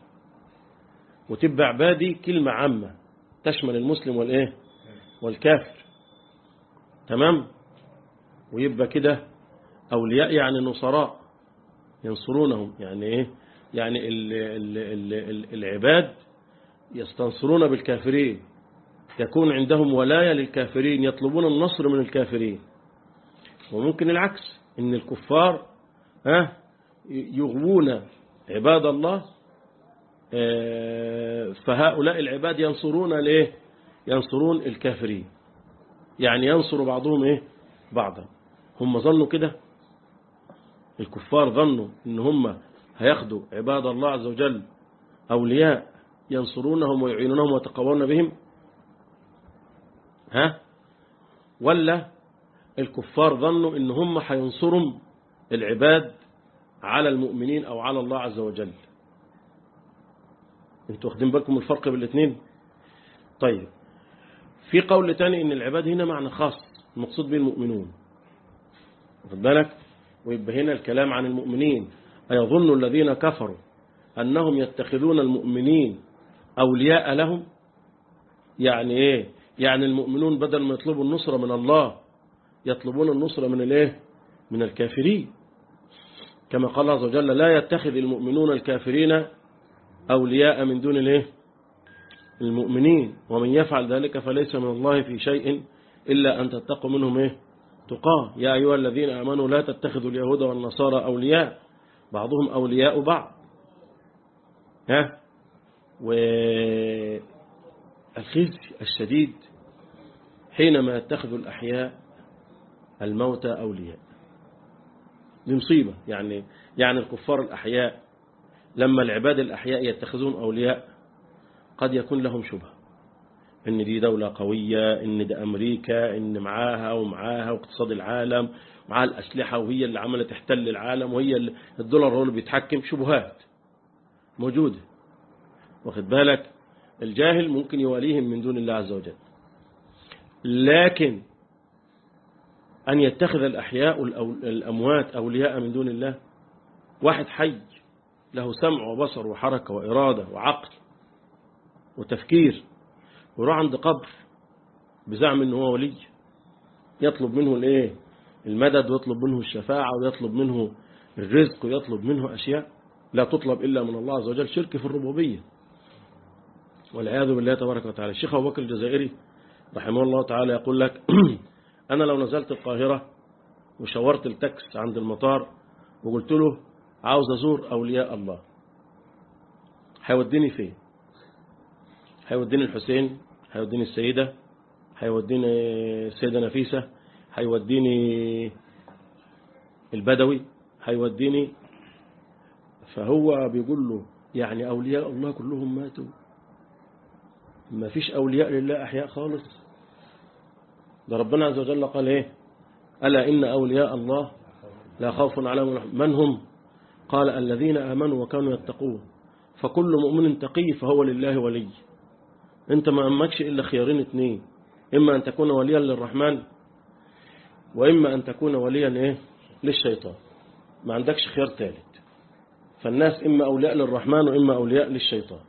وتبع عبادي كلمة عامة تشمل المسلم والإيه والكافر تمام ويبقى كده أولياء يعني نصراء ينصرونهم يعني إيه يعني ال ال ال ال العباد يستنصرون بالكافرين يكون عندهم ولاية للكافرين يطلبون النصر من الكافرين وممكن العكس ان الكفار ها يغوون عباد الله فهؤلاء العباد ينصرون ليه ينصرون الكافرين يعني ينصر بعضهم ايه بعضا هم ظنوا كده الكفار ظنوا ان هم هياخدوا عباد الله عز وجل أولياء ينصرونهم ويعينونهم ويتقوون بهم ها ولا الكفار ظنوا ان هم هينصروا العباد على المؤمنين او على الله عز وجل انتوا واخدين بالكم من الفرق بين الاثنين طيب في قول تاني ان العباد هنا معنى خاص المقصود به المؤمنون واخد بالك ويبقى هنا الكلام عن المؤمنين أيظن الذين كفروا أنهم يتخذون المؤمنين أولياء لهم يعني إيه يعني المؤمنون بدل ما يطلبوا النصرة من الله يطلبون النصرة من الإيه من الكافرين كما قال الله عز وجل لا يتخذ المؤمنون الكافرين أولياء من دون الإيه المؤمنين ومن يفعل ذلك فليس من الله في شيء إلا أن تتقوا منهم إيه تقاه يا أيها الذين آمنوا لا تتخذوا اليهود والنصارى أولياء بعضهم أولياء بعض ها والخزي الشديد حينما يتخذ الأحياء الموتى أولياء دي مصيبة يعني يعني الكفار الأحياء لما العباد الأحياء يتخذون أولياء قد يكون لهم شبهة ان دي دولة قوية ان ده امريكا ان معاها ومعاها واقتصاد العالم معاها الاسلحة وهي اللي عملة تحتل العالم وهي اللي الدولار هو اللي بيتحكم شبهات موجودة واخد بالك الجاهل ممكن يواليهم من دون الله عز وجل لكن أن يتخذ الأحياء الأموات أولياء من دون الله واحد حي له سمع وبصر وحركة وإرادة وعقل وتفكير ويروح عند قبر بزعم ان هو ولي يطلب منه الايه المدد ويطلب منه الشفاعة ويطلب منه الرزق ويطلب منه أشياء لا تطلب إلا من الله عز وجل شرك في الربوبية والعياذ بالله تبارك وتعالى الشيخ أبو بكر الجزائري رحمه الله تعالى يقول لك أنا لو نزلت القاهرة وشورت التاكس عند المطار وقلت له عاوز أزور أولياء الله هيوديني فين هيوديني الحسين هيوديني السيدة هيوديني السيدة نفيسة هيوديني البدوي هيوديني فهو بيقول له يعني أولياء الله كلهم ماتوا ما فيش أولياء لله أحياء خالص ده ربنا عز وجل قال إيه ألا إن أولياء الله لا خوف عليهم من هم قال الذين آمنوا وكانوا يتقون فكل مؤمن تقي فهو لله ولي انت ما أمكش إلا خيارين اتنين إما أن تكون وليا للرحمن وإما أن تكون وليا إيه للشيطان ما عندكش خيار ثالث فالناس إما أولياء للرحمن وإما أولياء للشيطان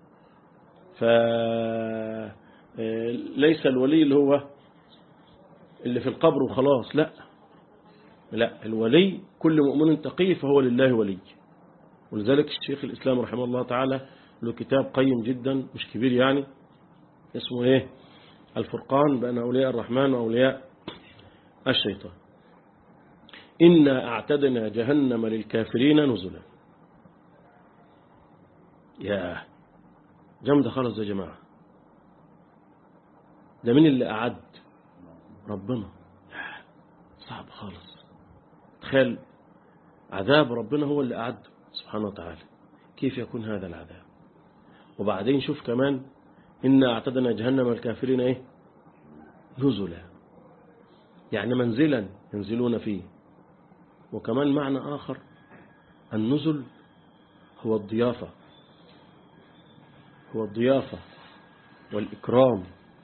فليس الولي اللي هو اللي في القبر وخلاص لا لا الولي كل مؤمن تقي فهو لله ولي ولذلك الشيخ الإسلام رحمه الله تعالى له كتاب قيم جدا مش كبير يعني اسمه ايه الفرقان بين أولياء الرحمن وأولياء الشيطان إنا أعتدنا جهنم للكافرين نزلا يا جامدة خالص يا جماعة ده مين اللي أعد ربنا صعب خالص تخيل عذاب ربنا هو اللي أعد سبحانه وتعالى كيف يكون هذا العذاب وبعدين شوف كمان إنا أعتدنا جهنم الكافرين إيه نزلا يعني منزلا ينزلون فيه وكمان معنى آخر النزل هو الضيافة هو الضيافة والإكرام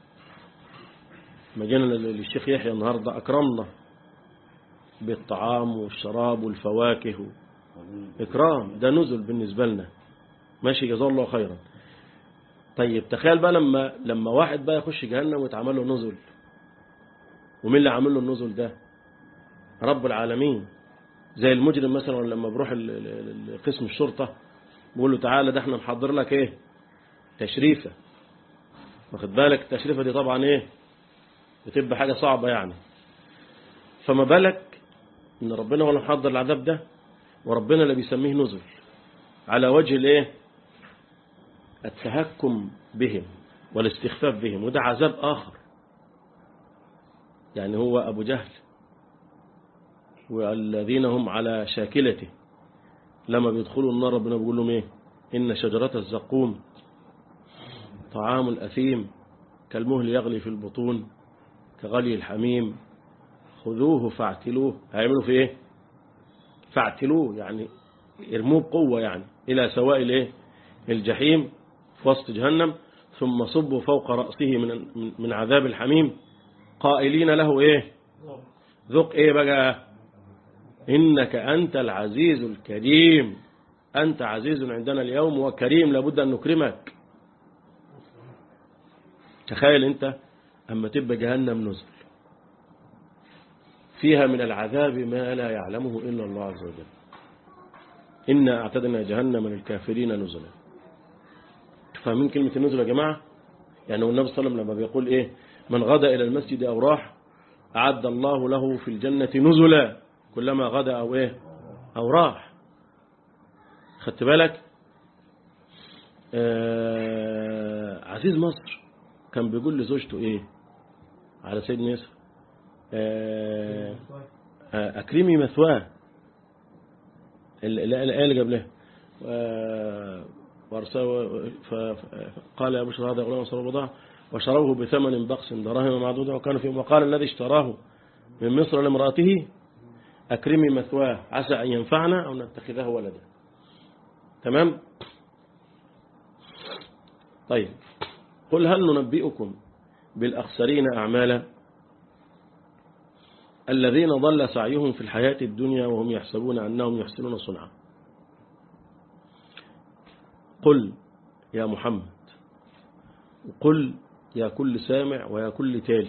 ما جينا للشيخ يحيى النهاردة أكرمنا بالطعام والشراب والفواكه إكرام ده نزل بالنسبة لنا ماشي جزاه الله خيرا طيب تخيل بقى لما لما واحد بقى يخش جهنم ويتعمل له نزل ومين اللي عامل له النزل ده رب العالمين زي المجرم مثلا لما بروح قسم الشرطة بقول له تعالى ده احنا محضر لك ايه تشريفة واخد بالك التشريفة دي طبعا ايه بتبقى حاجة صعبة يعني فما بالك ان ربنا ولا محضر العذاب ده وربنا اللي بيسميه نزل على وجه الايه التهكم بهم والاستخفاف بهم وده عذاب آخر يعني هو أبو جهل والذين هم على شاكلته لما بيدخلوا النار ربنا بيقول لهم ايه إن شجرة الزقوم طعام الأثيم كالمهل يغلي في البطون كغلي الحميم خذوه فاعتلوه هيعملوا في ايه فاعتلوه يعني يرموه بقوة يعني إلى سواء الايه الجحيم في وسط جهنم ثم صبوا فوق رأسه من من عذاب الحميم قائلين له ايه ذق ايه بقى إنك أنت العزيز الكريم أنت عزيز عندنا اليوم وكريم لابد أن نكرمك تخيل أنت أما تبقى جهنم نزل فيها من العذاب ما لا يعلمه إلا الله عز وجل إنا أعتدنا جهنم للكافرين نزلا فاهمين كلمة النزل يا جماعة يعني والنبي صلى الله عليه وسلم لما بيقول إيه من غدا إلى المسجد أو راح أعد الله له في الجنة نزلا كلما غدا أو إيه أو راح خدت بالك آه عزيز مصر كان بيقول لزوجته إيه على سيدنا يوسف آه آه أكرمي مثواه الآية اللي قبلها فقال يا بشر هذا غلام صلى الله وشروه بثمن بخس دراهم معدودة وكان فيه وقال الذي اشتراه من مصر لامرأته أكرمي مثواه عسى أن ينفعنا أو نتخذه ولدا تمام طيب قل هل ننبئكم بالأخسرين أعمالا الذين ضل سعيهم في الحياة الدنيا وهم يحسبون أنهم يحسنون صنعا قل يا محمد قل يا كل سامع ويا كل تالي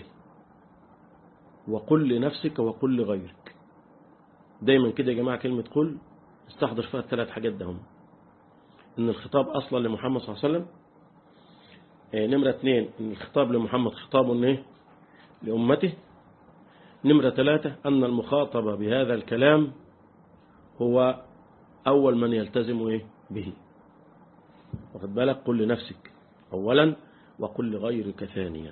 وقل لنفسك وقل لغيرك دايما كده يا جماعة كلمة قل استحضر فيها الثلاث حاجات دهم ان الخطاب اصلا لمحمد صلى الله عليه وسلم نمرة اثنين ان الخطاب لمحمد خطاب ايه لأمته نمرة ثلاثة أن المخاطب بهذا الكلام هو أول من يلتزم إيه به واخد بالك قل لنفسك أولا وقل لغيرك ثانيا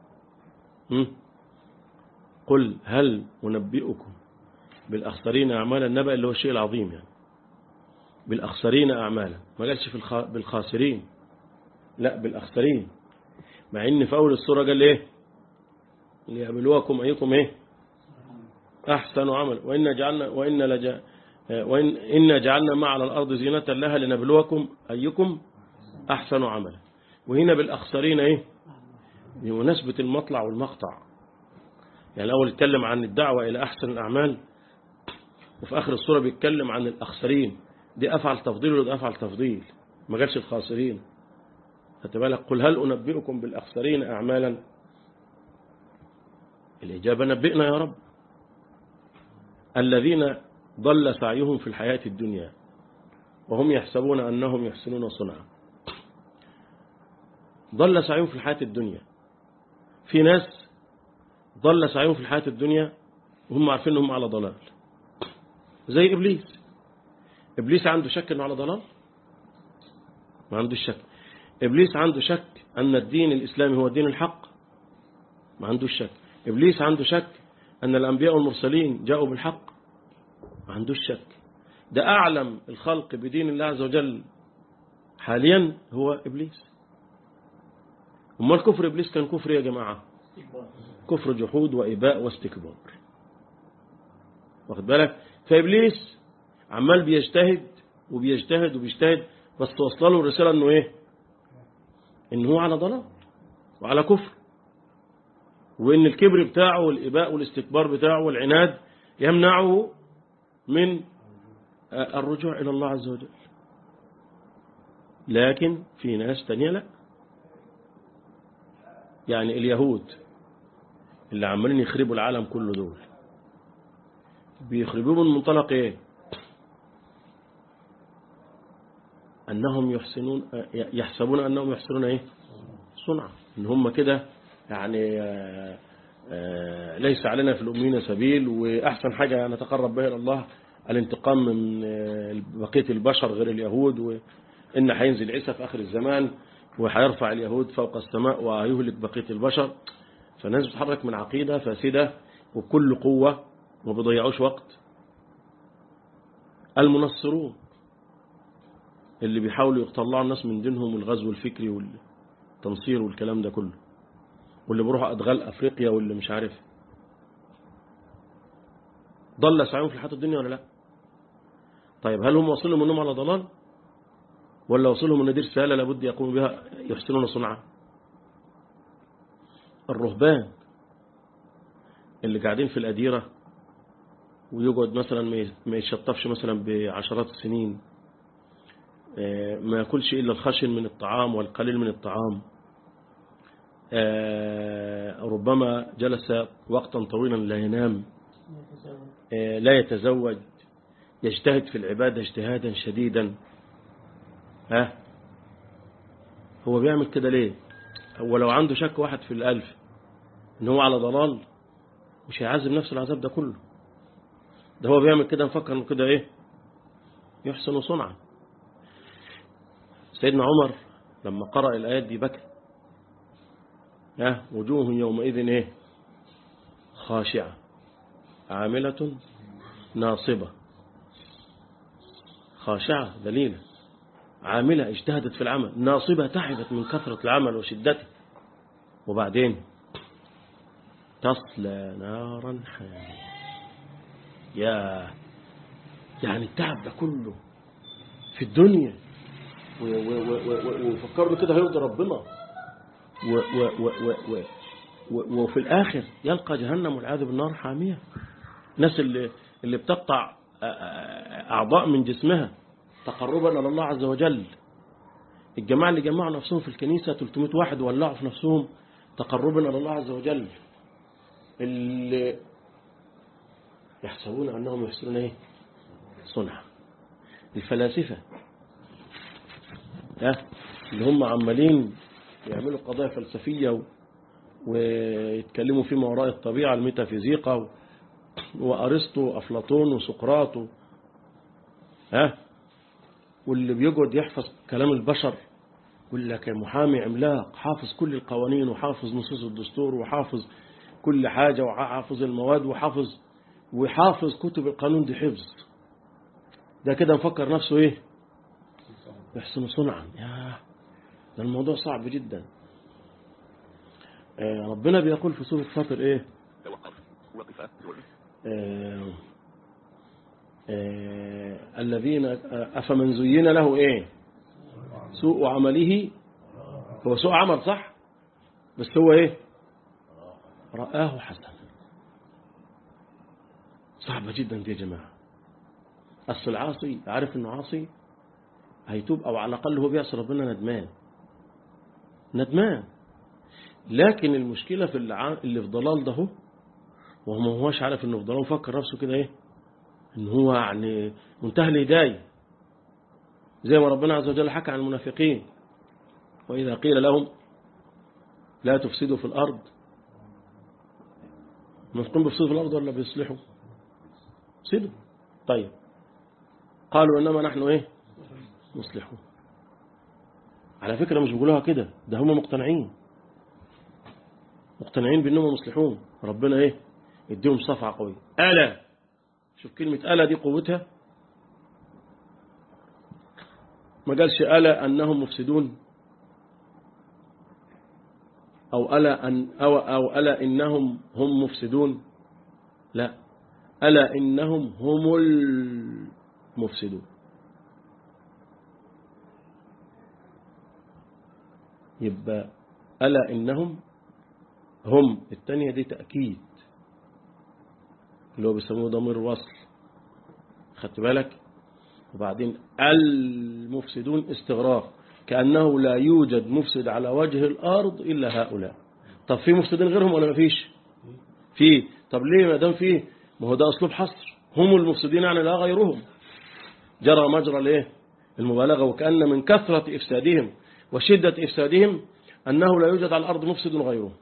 قل هل أنبئكم بالأخسرين أعمالا النبأ اللي هو الشيء العظيم يعني بالأخسرين أعمالا ما قالش في الخ... بالخاسرين لا بالأخسرين مع إن في أول السورة قال إيه ليبلوكم أيكم إيه أحسن عمل وإن جعلنا وإن لجا وإن إن جعلنا ما على الأرض زينة لها لنبلوكم أيكم أحسن عملا وهنا بالأخسرين إيه بمناسبة المطلع والمقطع يعني الأول يتكلم عن الدعوة إلى أحسن الأعمال وفي آخر السورة بيتكلم عن الأخسرين دي أفعل تفضيل ولا أفعل تفضيل ما قالش الخاسرين بالك قل هل أنبئكم بالأخسرين أعمالا الإجابة نبئنا يا رب الذين ضل سعيهم في الحياة الدنيا وهم يحسبون أنهم يحسنون صنعا ضل سعيهم في الحياة الدنيا في ناس ضل سعيهم في الحياة الدنيا وهم عارفين أنهم على ضلال زي إبليس إبليس عنده شك أنه على ضلال ما عنده شك إبليس عنده شك أن الدين الإسلامي هو الدين الحق ما عنده شك إبليس عنده شك أن الأنبياء والمرسلين جاءوا بالحق ما عندوش شك ده أعلم الخلق بدين الله عز وجل حاليا هو إبليس أما الكفر إبليس كان كفر يا جماعة كفر جحود وإباء واستكبار واخد بالك فإبليس عمال بيجتهد وبيجتهد وبيجتهد بس توصل له الرسالة أنه إيه إن هو على ضلال وعلى كفر وإن الكبر بتاعه والإباء والاستكبار بتاعه والعناد يمنعه من الرجوع إلى الله عز وجل لكن في ناس تانية لا يعني اليهود اللي عمالين يخربوا العالم كله دول بيخربوه من منطلق ايه انهم يحسنون يحسبون انهم يحسنون ايه صنعا ان هم كده يعني آآ آآ ليس علينا في الأمين سبيل وأحسن حاجة نتقرب بها إلى الله الانتقام من بقية البشر غير اليهود وإن هينزل عيسى في آخر الزمان وهيرفع اليهود فوق السماء ويهلك بقية البشر فالناس بتتحرك من عقيدة فاسدة وبكل قوة وما بيضيعوش وقت المنصرون اللي بيحاولوا يطلعوا الناس من دينهم والغزو الفكري والتنصير والكلام ده كله واللي بيروحوا أدغال أفريقيا واللي مش عارف ضل سعيهم في الحياة الدنيا ولا لا طيب هل هم وصلهم انهم على ضلال ولا وصلهم ان دي رسالة لابد يقوموا بها يحسنون صنعا الرهبان اللي قاعدين في الأديرة ويقعد مثلا ما يشطفش مثلا بعشرات السنين ما يأكلش إلا الخشن من الطعام والقليل من الطعام ربما جلس وقتا طويلا لا ينام لا يتزوج يجتهد في العبادة اجتهادا شديدا ها هو بيعمل كده ليه هو لو عنده شك واحد في الألف ان هو على ضلال مش هيعذب نفسه العذاب ده كله ده هو بيعمل كده مفكر انه كده ايه يحسن صنعا سيدنا عمر لما قرأ الآيات دي بكى ها وجوه يومئذ ايه خاشعة عاملة ناصبة خاشعة ذليلة عاملة اجتهدت في العمل ناصبة تعبت من كثرة العمل وشدته وبعدين تصلى نارا حامية يا يعني التعب ده كله في الدنيا وفكروا كده هيرضي ربنا وفي الآخر يلقى جهنم والعياذ بالنار حامية الناس اللي اللي بتقطع أعضاء من جسمها تقربا إلى الله عز وجل الجماعة اللي جمعوا نفسهم في الكنيسة 300 واحد ولعوا في نفسهم تقربا إلى الله عز وجل اللي يحسبون أنهم يحسنون إيه صنعا الفلاسفة ها اللي هم عمالين يعملوا قضايا فلسفية ويتكلموا فيما وراء الطبيعة الميتافيزيقا وأرسطو وأفلاطون وسقراط ها واللي بيقعد يحفظ كلام البشر يقول لك محامي عملاق حافظ كل القوانين وحافظ نصوص الدستور وحافظ كل حاجة وحافظ المواد وحافظ وحافظ كتب القانون دي حفظ ده كده مفكر نفسه ايه يحسن صنعا يا ده الموضوع صعب جدا آه ربنا بيقول في سورة فاطر ايه آه آه الذين أفمن زين له ايه سوء عمله هو سوء عمل صح بس هو ايه رآه حسنا صعبة جدا دي يا جماعة أصل العاصي عارف انه عاصي هيتوب او على الاقل هو بيعصي ربنا ندمان ندمان لكن المشكلة في اللي في ضلال ده هو وهو ما هوش عارف انه في ضلال مفكر نفسه كده ايه ان هو يعني منتهى الهداية زي ما ربنا عز وجل حكى عن المنافقين وإذا قيل لهم لا تفسدوا في الأرض المنافقين بيفسدوا في الأرض ولا بيصلحوا يفسدوا طيب قالوا إنما نحن إيه مصلحون على فكرة مش بيقولوها كده ده هم مقتنعين مقتنعين بأنهم مصلحون ربنا إيه يديهم صفعة قوية ألا شوف كلمة ألا دي قوتها ما قالش ألا أنهم مفسدون أو ألا, أن أو, أو ألا إنهم هم مفسدون لا ألا إنهم هم المفسدون يبقى ألا إنهم هم الثانية دي تأكيد اللي هو بيسموه ضمير وصل خدت بالك وبعدين المفسدون استغراق كأنه لا يوجد مفسد على وجه الأرض إلا هؤلاء طب في مفسدين غيرهم ولا ما فيش في طب ليه ما دام فيه ما هو ده أسلوب حصر هم المفسدين يعني لا غيرهم جرى مجرى الايه المبالغة وكأن من كثرة إفسادهم وشدة إفسادهم أنه لا يوجد على الأرض مفسد غيرهم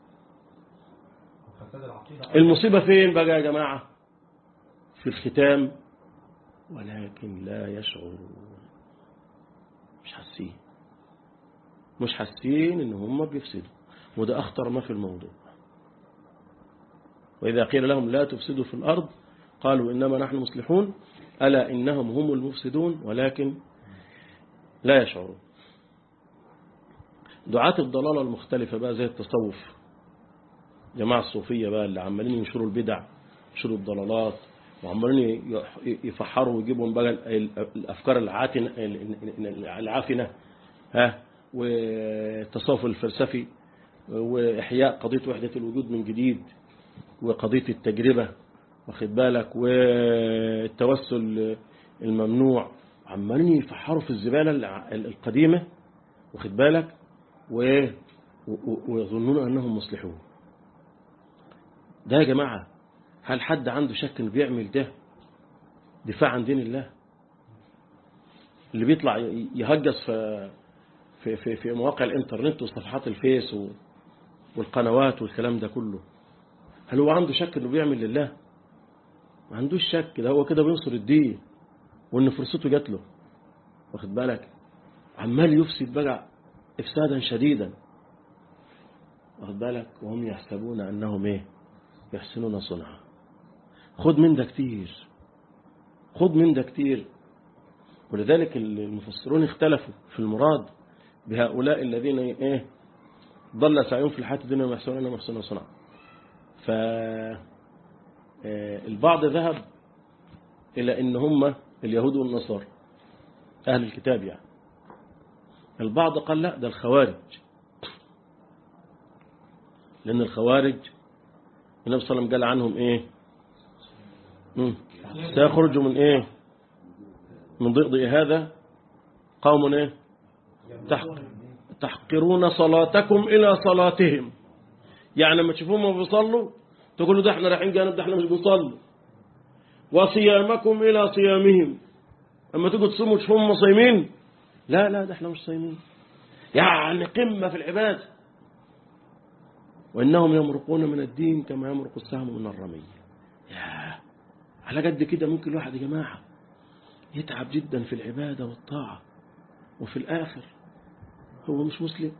المصيبة فين بقى يا جماعة في الختام ولكن لا يشعرون مش حاسين مش حاسين ان هم بيفسدوا وده اخطر ما في الموضوع واذا قيل لهم لا تفسدوا في الارض قالوا انما نحن مصلحون الا انهم هم المفسدون ولكن لا يشعرون دعاة الضلالة المختلفة بقى زي التصوف جماعة الصوفية بقى اللي عمالين ينشروا البدع ينشروا الضلالات وعمالين يفحروا ويجيبوا بقى الأفكار العاتنة العافنة ها والتصوف الفلسفي وإحياء قضية وحدة الوجود من جديد وقضية التجربة واخد بالك والتوسل الممنوع عمالين يفحروا في الزبالة القديمة واخد بالك ويظنون أنهم مصلحون ده يا جماعة هل حد عنده شك انه بيعمل ده دفاع عن دين الله اللي بيطلع يهجس في في في, في مواقع الانترنت وصفحات الفيس والقنوات والكلام ده كله هل هو عنده شك انه بيعمل لله ما عندوش شك ده هو كده بينصر الدين وان فرصته جات له واخد بالك عمال يفسد بقى افسادا شديدا واخد بالك وهم يحسبون انهم ايه يحسنون صنعا خد من ده كتير خد من ده كتير ولذلك المفسرون اختلفوا في المراد بهؤلاء الذين ايه ضل سعيهم في الحياة الدنيا ويحسنون انهم يحسنون صنعا ف البعض ذهب إلى إن هم اليهود والنصارى أهل الكتاب يعني البعض قال لا ده الخوارج لأن الخوارج النبي صلى الله عليه وسلم قال عنهم إيه سيخرج من إيه من ضئضئ هذا قوم إيه تحقرون صلاتكم إلى صلاتهم يعني لما تشوفوهم بيصلوا تقولوا ده احنا رايحين جانب ده احنا مش بنصلي وصيامكم إلى صيامهم أما تيجوا تصوموا تشوفهم صايمين لا لا ده احنا مش صايمين يعني قمة في العبادة وإنهم يمرقون من الدين كما يمرق السهم من الرمي يا على قد كده ممكن الواحد يا جماعة يتعب جدا في العبادة والطاعة وفي الآخر هو مش مسلم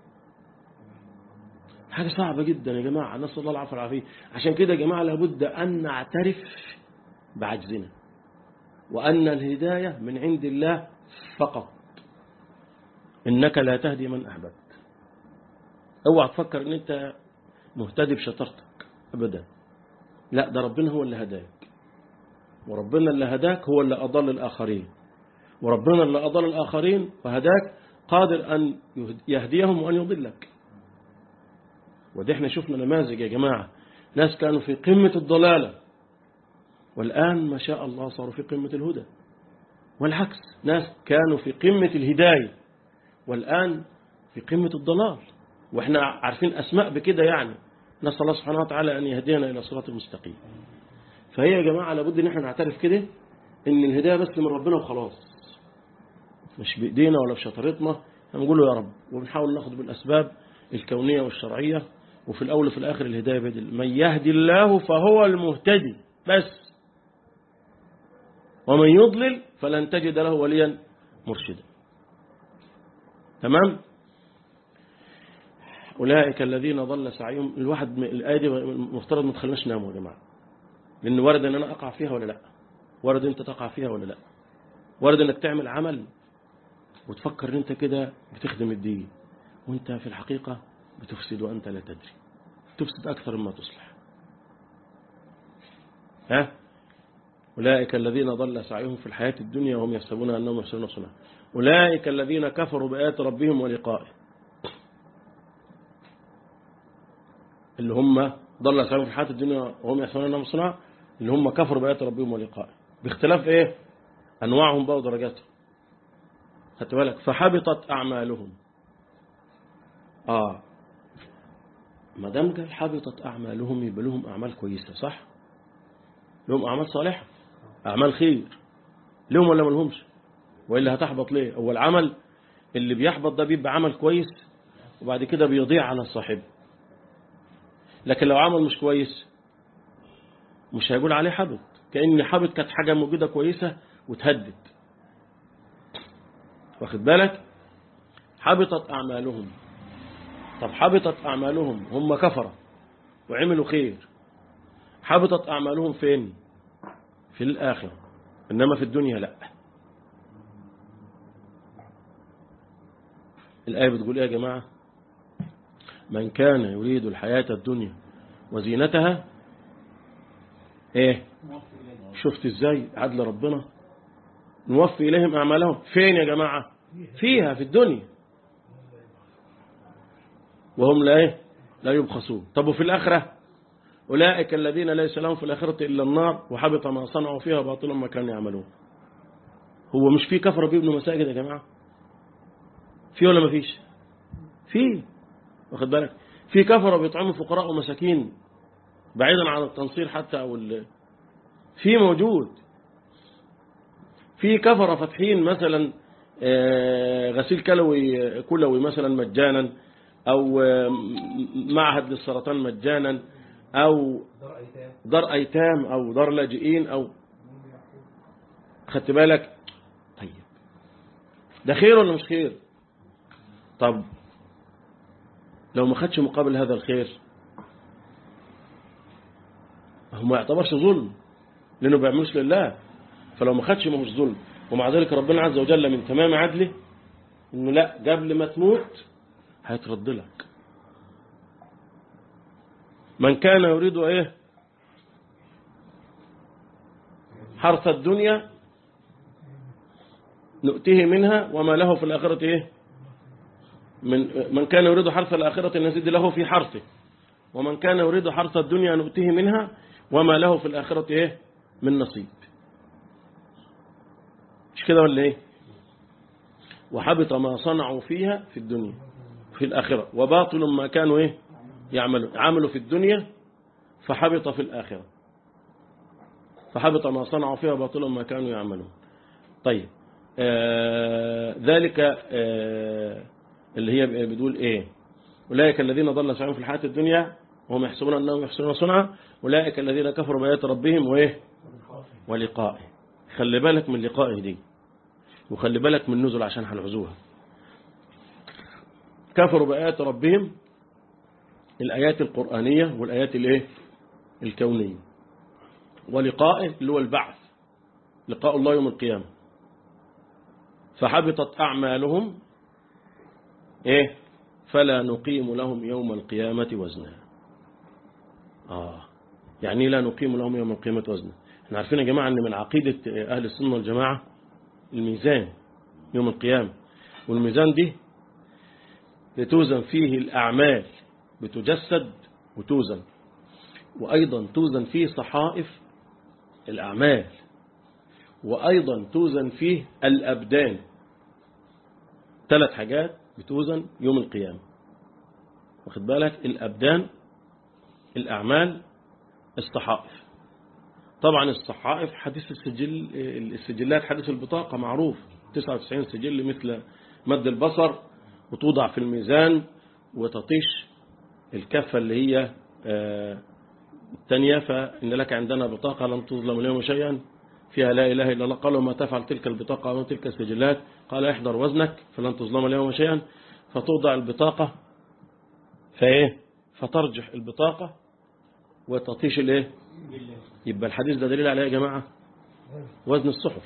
حاجة صعبة جدا يا جماعة نسأل الله العافية والعافية عشان كده يا جماعة لابد أن نعترف بعجزنا وأن الهداية من عند الله فقط إنك لا تهدي من أحببت اوعى تفكر ان انت مهتدي بشطارتك ابدا لا ده ربنا هو اللي هداك وربنا اللي هداك هو اللي أضل الآخرين وربنا اللي أضل الآخرين وهداك قادر أن يهديهم وأن يضلك ودي احنا شفنا نماذج يا جماعة ناس كانوا في قمة الضلالة والآن ما شاء الله صاروا في قمة الهدى والعكس ناس كانوا في قمة الهداية والآن في قمة الضلال واحنا عارفين أسماء بكده يعني نسأل الله سبحانه وتعالى أن يهدينا إلى صراط المستقيم فهي يا جماعة لابد ان احنا نعترف كده ان الهداية بس من ربنا وخلاص مش بإيدينا ولا بشطارتنا هنقول له يا رب وبنحاول ناخد بالأسباب الكونية والشرعية وفي الأول وفي الآخر الهداية بيد الله. من يهدي الله فهو المهتدي بس ومن يضلل فلن تجد له وليا مرشدا تمام أولئك الذين ضل سعيهم الواحد الآية دي مفترض ما تخليناش ناموا يا جماعة لأن ورد أن أنا أقع فيها ولا لا ورد أنت تقع فيها ولا لا ورد أنك تعمل عمل وتفكر أن أنت كده بتخدم الدين وأنت في الحقيقة بتفسد وأنت لا تدري تفسد أكثر مما تصلح ها أولئك الذين ضل سعيهم في الحياة الدنيا وهم يحسبون أنهم يحسنون صنعا أولئك الذين كفروا بآيات ربهم ولقائه اللي هم ضل سعيهم في الحياة الدنيا وهم يحسبون أنهم صنعا اللي هم كفروا بآيات ربهم ولقائه باختلاف إيه أنواعهم بقى ودرجاتهم خدت بالك فحبطت أعمالهم آه ما دام قال حبطت أعمالهم يبقى لهم أعمال كويسة صح لهم أعمال صالحة أعمال خير لهم ولا ما لهمش وإلا هتحبط ليه هو العمل اللي بيحبط ده بيبقى عمل كويس وبعد كده بيضيع على صاحبه لكن لو عمل مش كويس مش هيقول عليه حبط كأن حبط كانت حاجة موجودة كويسة وتهدد واخد بالك حبطت أعمالهم طب حبطت أعمالهم هم كفروا وعملوا خير حبطت أعمالهم فين في الآخرة إنما في الدنيا لا الآية بتقول إيه يا جماعة من كان يريد الحياة الدنيا وزينتها ايه شفت ازاي عدل ربنا نوفي إليهم أعمالهم فين يا جماعة فيها في الدنيا وهم لا ايه لا يبخسون طب وفي الآخرة أولئك الذين ليس لهم في الآخرة إلا النار وحبط ما صنعوا فيها باطلا ما كانوا يعملون هو مش في كفر بيبنوا مساجد يا جماعة في ولا ما فيش في واخد بالك في كفر بيطعموا فقراء ومساكين بعيدا عن التنصير حتى أو ال... في موجود في كفر فاتحين مثلا آه، غسيل كلوي كلوي مثلا مجانا أو آه، معهد للسرطان مجانا أو دار ايتام دار أيتام أو دار لاجئين أو خدت بالك طيب ده خير ولا مش خير طب لو ما خدش مقابل هذا الخير هو ما يعتبرش ظلم لأنه ما بيعملوش لله فلو ما خدش ما هوش ظلم ومع ذلك ربنا عز وجل من تمام عدله انه لا قبل ما تموت هيترد لك من كان يريد ايه حرث الدنيا نؤتيه منها وما له في الآخرة إيه من, من كان يريد حرث الآخرة نزيد له في حرثه ومن كان يريد حرث الدنيا نؤتيه منها وما له في الآخرة إيه من نصيب مش كده ولا إيه وحبط ما صنعوا فيها في الدنيا في الآخرة وباطل ما كانوا إيه يعملوا عملوا في الدنيا فحبط في الآخرة فحبط ما صنعوا فيها باطلا ما كانوا يعملون طيب آه ذلك آه اللي هي بتقول ايه أولئك الذين ضل سعيهم في الحياة الدنيا وهم يحسبون أنهم يحسنون صنعا أولئك الذين كفروا بآيات ربهم وإيه ولقائه خلي بالك من لقائه دي وخلي بالك من نزل عشان هنعزوها كفروا بآيات ربهم الآيات القرآنية والآيات الايه الكونية ولقائه اللي هو البعث لقاء الله يوم القيامة فحبطت أعمالهم إيه فلا نقيم لهم يوم القيامة وزنا آه يعني لا نقيم لهم يوم القيامة وزنا احنا عارفين يا جماعة أن من عقيدة أهل السنة والجماعة الميزان يوم القيامة والميزان دي بتوزن فيه الأعمال بتجسد وتوزن وأيضا توزن فيه صحائف الأعمال وأيضا توزن فيه الأبدان ثلاث حاجات بتوزن يوم القيامة واخد بالك الأبدان الأعمال الصحائف طبعا الصحائف حديث السجل السجلات حديث البطاقة معروف 99 سجل مثل مد البصر وتوضع في الميزان وتطيش الكفة اللي هي الثانية فإن لك عندنا بطاقة لن تظلم اليوم شيئا فيها لا إله إلا الله قالوا ما تفعل تلك البطاقة أو تلك السجلات قال احضر وزنك فلن تظلم اليوم شيئا فتوضع البطاقة فإيه فترجح البطاقة وتطيش الإيه يبقى الحديث ده دليل عليه يا جماعة وزن الصحف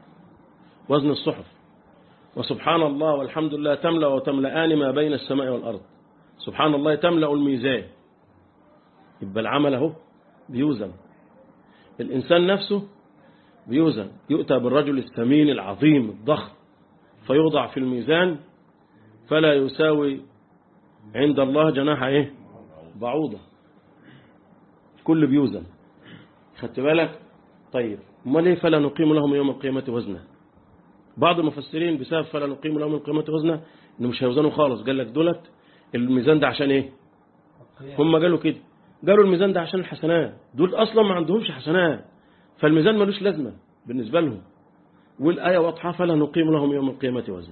وزن الصحف وسبحان الله والحمد لله تملأ وتملأان ما بين السماء والأرض سبحان الله تملأ الميزان يبقى العمل اهو بيوزن الإنسان نفسه بيوزن يؤتى بالرجل الثمين العظيم الضخم فيوضع في الميزان فلا يساوي عند الله جناح ايه بعوضة كل بيوزن خدت بالك طيب امال ليه فلا نقيم لهم يوم القيامة وزنا بعض المفسرين بسبب فلا نقيم لهم يوم القيامة وزنا انه مش هيوزنوا خالص قال لك دولت الميزان ده عشان ايه هم قالوا كده قالوا الميزان ده عشان الحسنات دول اصلا ما عندهمش حسنات فالميزان ملوش لازمة بالنسبة لهم والآية واضحة فلا نقيم لهم يوم القيامة وزنا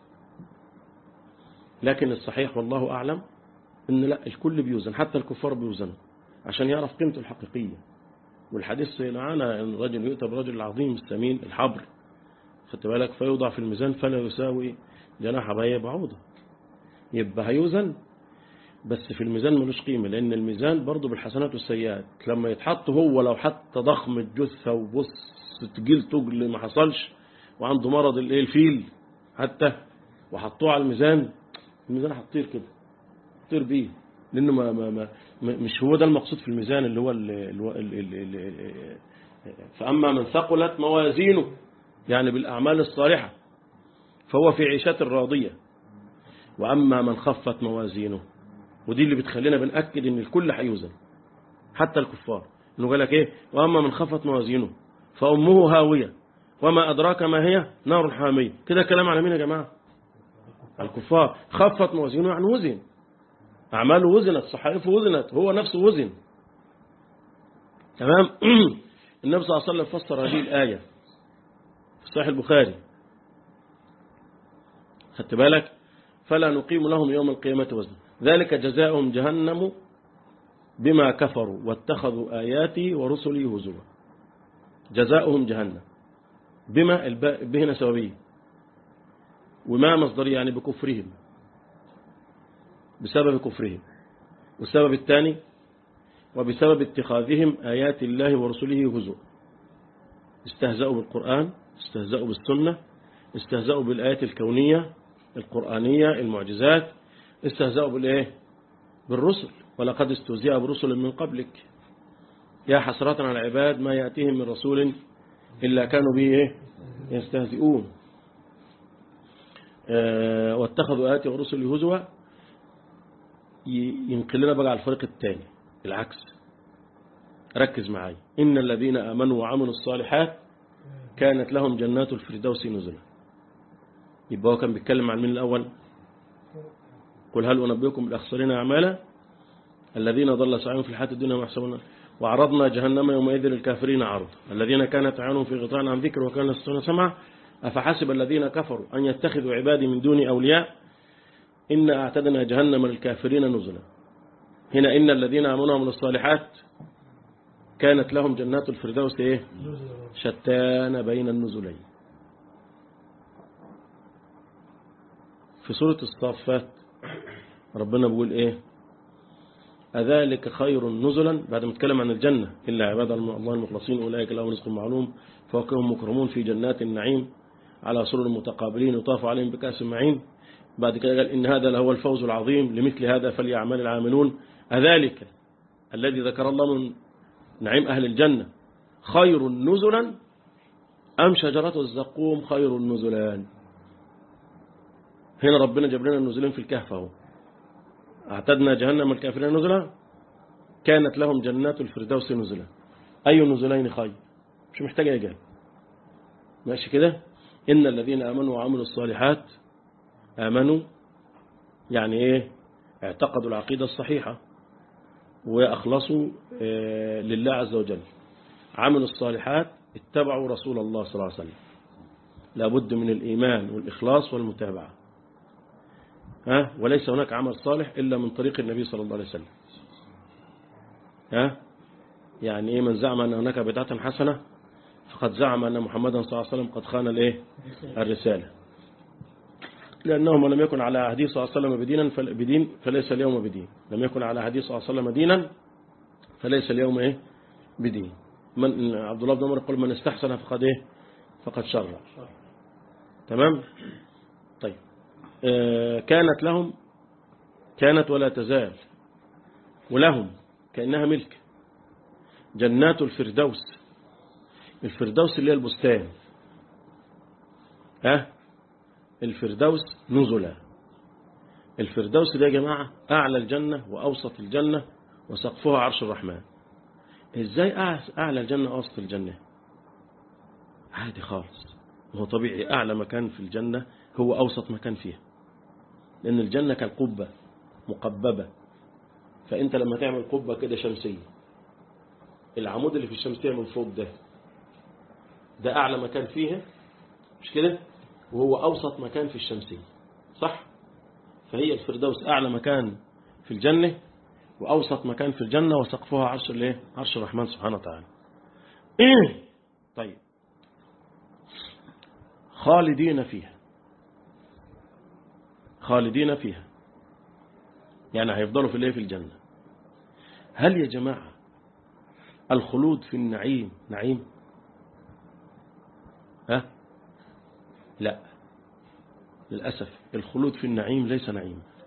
لكن الصحيح والله أعلم إن لا الكل بيوزن حتى الكفار بيوزنوا عشان يعرف قيمته الحقيقية والحديث معانا أن الرجل يؤتى برجل العظيم السمين الحبر خدت بالك فيوضع في الميزان فلا يساوي جناح بهي بعوضة يبقى هيوزن بس في الميزان ملوش قيمة لأن الميزان برضه بالحسنات والسيئات لما يتحط هو لو حتى ضخم الجثة وبص تجيل تجل ما حصلش وعنده مرض الايه الفيل حتى وحطوه على الميزان الميزان هتطير كده تطير بيه لانه ما ما ما ما- مش هو ده المقصود في الميزان اللي هو ال ال ال ال ال فاما من ثقلت موازينه يعني بالاعمال الصالحه فهو في عيشة راضية واما من خفت موازينه ودي اللي بتخلينا بنأكد ان الكل هيوزن حتى الكفار انه قال لك ايه واما من خفت موازينه فامه هاويه وما ادراك ما هي نار حاميه كده كلام على مين يا جماعه الكفار خفت موازينه يعني وزن اعماله وزنت صحائفه وزنت هو نفسه وزن تمام النبي صلى الله عليه وسلم فسر هذه الايه في صحيح البخاري خدت بالك فلا نقيم لهم يوم القيامه وزنا ذلك جزاؤهم جهنم بما كفروا واتخذوا آياتي ورسلي هزوا جزاؤهم جهنم بما الباء بهنا سببية وما مصدرية يعني بكفرهم بسبب كفرهم والسبب الثاني وبسبب اتخاذهم آيات الله ورسله هزوا استهزأوا بالقرآن استهزأوا بالسنة استهزأوا بالآيات الكونية القرآنية المعجزات استهزأوا بالإيه بالرسل ولقد استهزئ برسل من قبلك يا حسرة على العباد ما يأتيهم من رسول إلا كانوا به إيه؟ يستهزئون آه واتخذوا آياتي ورسلي هزوا ينقل لنا بقى على الفريق الثاني العكس ركز معي إن الذين آمنوا وعملوا الصالحات كانت لهم جنات الفردوس نزلا يبقى هو كان بيتكلم عن مين الأول قل هل أنبئكم بالأخسرين أعمالا الذين ضل سعيهم في الحياة الدنيا ويحسبون وعرضنا جهنم يومئذ للكافرين عرض الذين كانت عينهم في غطاء عن ذكر وكان يستمعون سمع أفحسب الذين كفروا أن يتخذوا عبادي من دوني أولياء إنا أعتدنا جهنم للكافرين نزلا هنا إن الذين آمنوا من الصالحات كانت لهم جنات الفردوس إيه شتان بين النزلين في سورة الصافات ربنا بيقول إيه أذلك خير نزلا بعد ما اتكلم عن الجنة إلا عباد الله المخلصين أولئك لهم رزق معلوم فوقهم مكرمون في جنات النعيم على سرر متقابلين يطاف عليهم بكأس معين بعد كده قال إن هذا لهو الفوز العظيم لمثل هذا فليعمل العاملون أذلك الذي ذكر الله من نعيم أهل الجنة خير نزلا أم شجرة الزقوم خير النزلان هنا ربنا جاب لنا النزلين في الكهف اهو اعتدنا جهنم الكافرين نزلا كانت لهم جنات الفردوس نزلا أي نزلين خير مش محتاج إجابة ماشي كده إن الذين آمنوا وعملوا الصالحات آمنوا يعني إيه اعتقدوا العقيدة الصحيحة وأخلصوا آه لله عز وجل عملوا الصالحات اتبعوا رسول الله صلى الله عليه وسلم لابد من الإيمان والإخلاص والمتابعة ها وليس هناك عمل صالح إلا من طريق النبي صلى الله عليه وسلم ها يعني إيه من زعم أن هناك بدعة حسنة فقد زعم أن محمدا صلى الله عليه وسلم قد خان الإيه الرسالة لأنه لم يكن على عهده صلى الله عليه وسلم بدينا فل- بدين فليس اليوم بدين لم يكن على عهده صلى الله عليه وسلم دينا فليس اليوم إيه بدين من عبد الله بن عمر يقول من استحسن فقد إيه فقد شرع تمام طيب آه، كانت لهم كانت ولا تزال ولهم كأنها ملك جنات الفردوس الفردوس اللي هي البستان ها الفردوس نزلا الفردوس ده يا جماعة أعلى الجنة وأوسط الجنة وسقفها عرش الرحمن إزاي أع- أعلى الجنة وأوسط الجنة عادي خالص هو طبيعي أعلى مكان في الجنة هو أوسط مكان فيها لأن الجنة كالقبة مقببة فأنت لما تعمل قبة كده شمسية العمود اللي في الشمسية من فوق ده ده أعلى مكان فيها مش كده وهو أوسط مكان في الشمسية صح فهي الفردوس أعلى مكان في الجنة وأوسط مكان في الجنة وسقفها عرش الايه عرش الرحمن سبحانه وتعالى طيب خالدين فيها خالدين فيها يعني هيفضلوا في الايه في الجنة هل يا جماعة الخلود في النعيم نعيم ها لا للأسف الخلود في النعيم ليس نعيم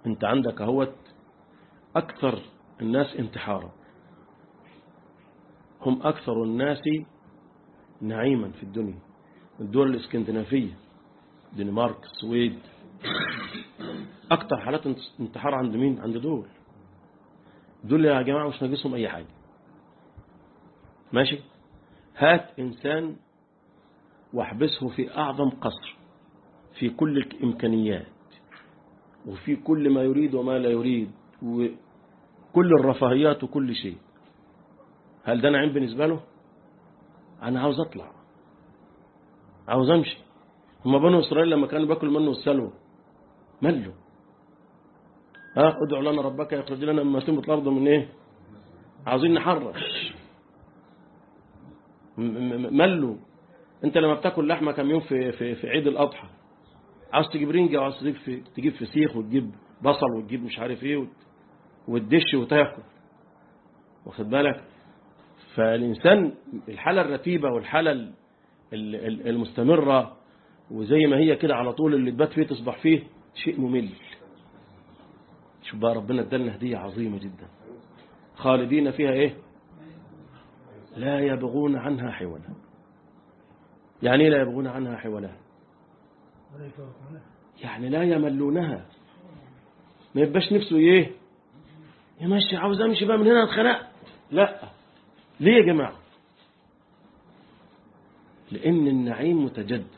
انت عندك اهوت اكثر الناس انتحارا هم اكثر الناس نعيما في الدنيا الدول الاسكندنافية دنمارك السويد اكثر حالات انتحار عند مين عند دول دول يا جماعة مش ناقصهم اي حاجة ماشي هات انسان واحبسه في اعظم قصر في كل الامكانيات وفي كل ما يريد وما لا يريد وكل الرفاهيات وكل شيء هل ده نعيم بالنسبة له انا عاوز اطلع عاوز امشي هما بنو اسرائيل لما كانوا بياكلوا منه والسلوى ملوا ها ادعوا لنا ربك يخرج لنا مما تنبت الارض من ايه عاوزين نحرش م- م- ملوا انت لما بتاكل لحمه كم يوم في في في عيد الاضحى عاوز تجيب رنجه وعاوز تجيب في تجيب فسيخ وتجيب بصل وتجيب مش عارف ايه وت- وتدش وتاكل واخد بالك فالانسان الحاله الرتيبه والحاله ال- ال- ال- المستمره وزي ما هي كده على طول اللي تبات فيه تصبح فيه شيء ممل شوف بقى ربنا ادالنا هديه عظيمه جدا خالدين فيها ايه لا يبغون عنها حولا يعني ايه لا يبغون عنها حولا يعني لا يملونها ما يبقاش نفسه ايه يمشي عاوز امشي بقى من هنا اتخنقت لا ليه يا جماعه لان النعيم متجدد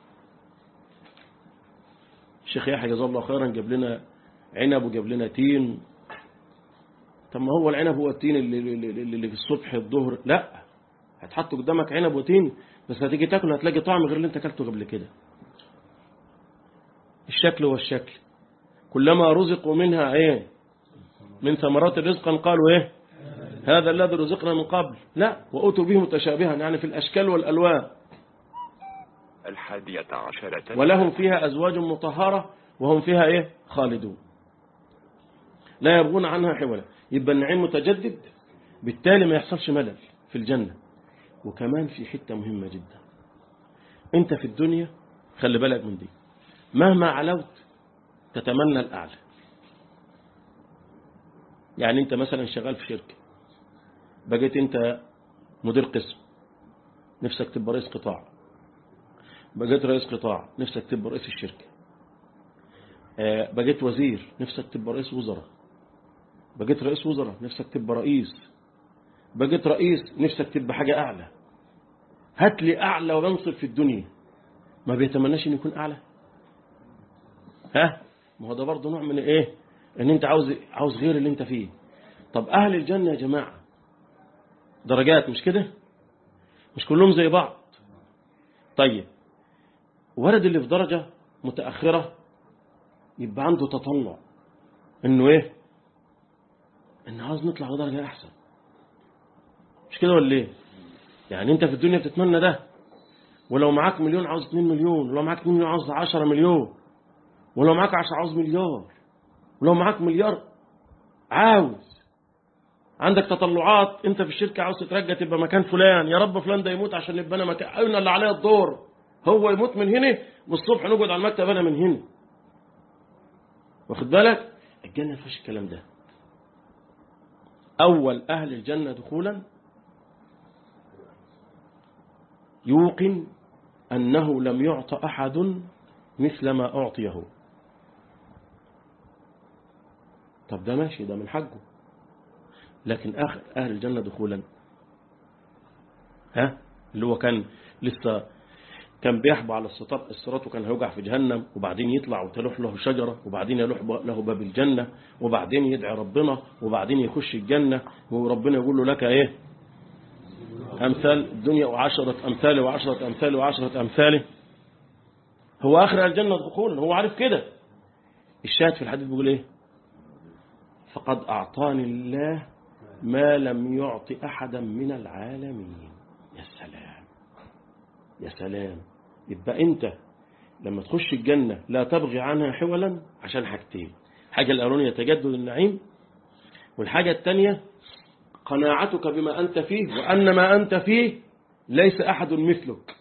الشيخ يحيى جزاه الله خيرا جاب لنا عنب وجاب لنا تين طب ما هو العنب هو التين اللي, اللي, اللي اللي في الصبح الظهر لا هتحط قدامك عنب وتين بس هتيجي تاكل هتلاقي طعم غير اللي انت اكلته قبل كده الشكل هو الشكل كلما رزقوا منها ايه من ثمرات رزقا قالوا ايه هذا الذي رزقنا من قبل لا وأتوا به متشابها يعني في الأشكال والألوان الحادية عشرة ولهم فيها أزواج مطهرة وهم فيها إيه خالدون لا يبغون عنها حولا يبقى النعيم متجدد بالتالي ما يحصلش ملل في الجنة وكمان في حتة مهمة جدا انت في الدنيا خلي بالك من دي مهما علوت تتمنى الأعلى يعني انت مثلا شغال في شركة بقيت انت مدير قسم نفسك تبقى رئيس قطاع بقيت رئيس قطاع نفسك تبقى رئيس الشركة آه، بقيت وزير نفسك تبقى رئيس وزراء بقيت رئيس وزراء نفسك تبقى رئيس بقيت رئيس نفسك تبقى حاجة أعلى هات لي أعلى منصب في الدنيا ما بيتمناش إن يكون أعلى ها ما هو ده برضه نوع من إيه إن أنت عاوز عاوز غير اللي أنت فيه طب أهل الجنة يا جماعة درجات مش كده مش كلهم زي بعض طيب ولد اللي في درجة متأخرة يبقى عنده تطلع انه ايه انه عاوز نطلع لدرجة احسن مش كده ولا ايه يعني انت في الدنيا بتتمنى ده ولو معاك مليون عاوز 2 مليون ولو معاك 2 مليون عاوز 10 مليون ولو معاك 10 عاوز مليار ولو معاك مليار عاوز عندك تطلعات انت في الشركة عاوز تترجى تبقى مكان فلان يا رب فلان ده يموت عشان يبقى انا مكان انا اللي عليا الدور هو يموت من هنا والصبح نقعد على المكتب انا من هنا واخد بالك الجنة ما فيهاش الكلام ده اول اهل الجنة دخولا يوقن انه لم يعط احد مثل ما اعطيه طب ده ماشي ده من حقه لكن آخر أهل الجنة دخولا ها اللي هو كان لسه كان بيحبى على الصراط الصراط وكان هيوقع في جهنم وبعدين يطلع وتلوح له شجرة وبعدين يلوح له باب الجنة وبعدين يدعي ربنا وبعدين يخش الجنة وربنا يقول له لك ايه أمثال الدنيا وعشرة أمثال وعشرة أمثال وعشرة أمثال هو آخر أهل الجنة دخولا هو عارف كده الشاهد في الحديث بيقول ايه فقد أعطاني الله ما لم يعط أحدا من العالمين يا سلام يا سلام يبقى أنت لما تخش الجنة لا تبغي عنها حولا عشان حاجتين حاجة الأولانية تجدد النعيم والحاجة الثانية قناعتك بما أنت فيه وأن ما أنت فيه ليس أحد مثلك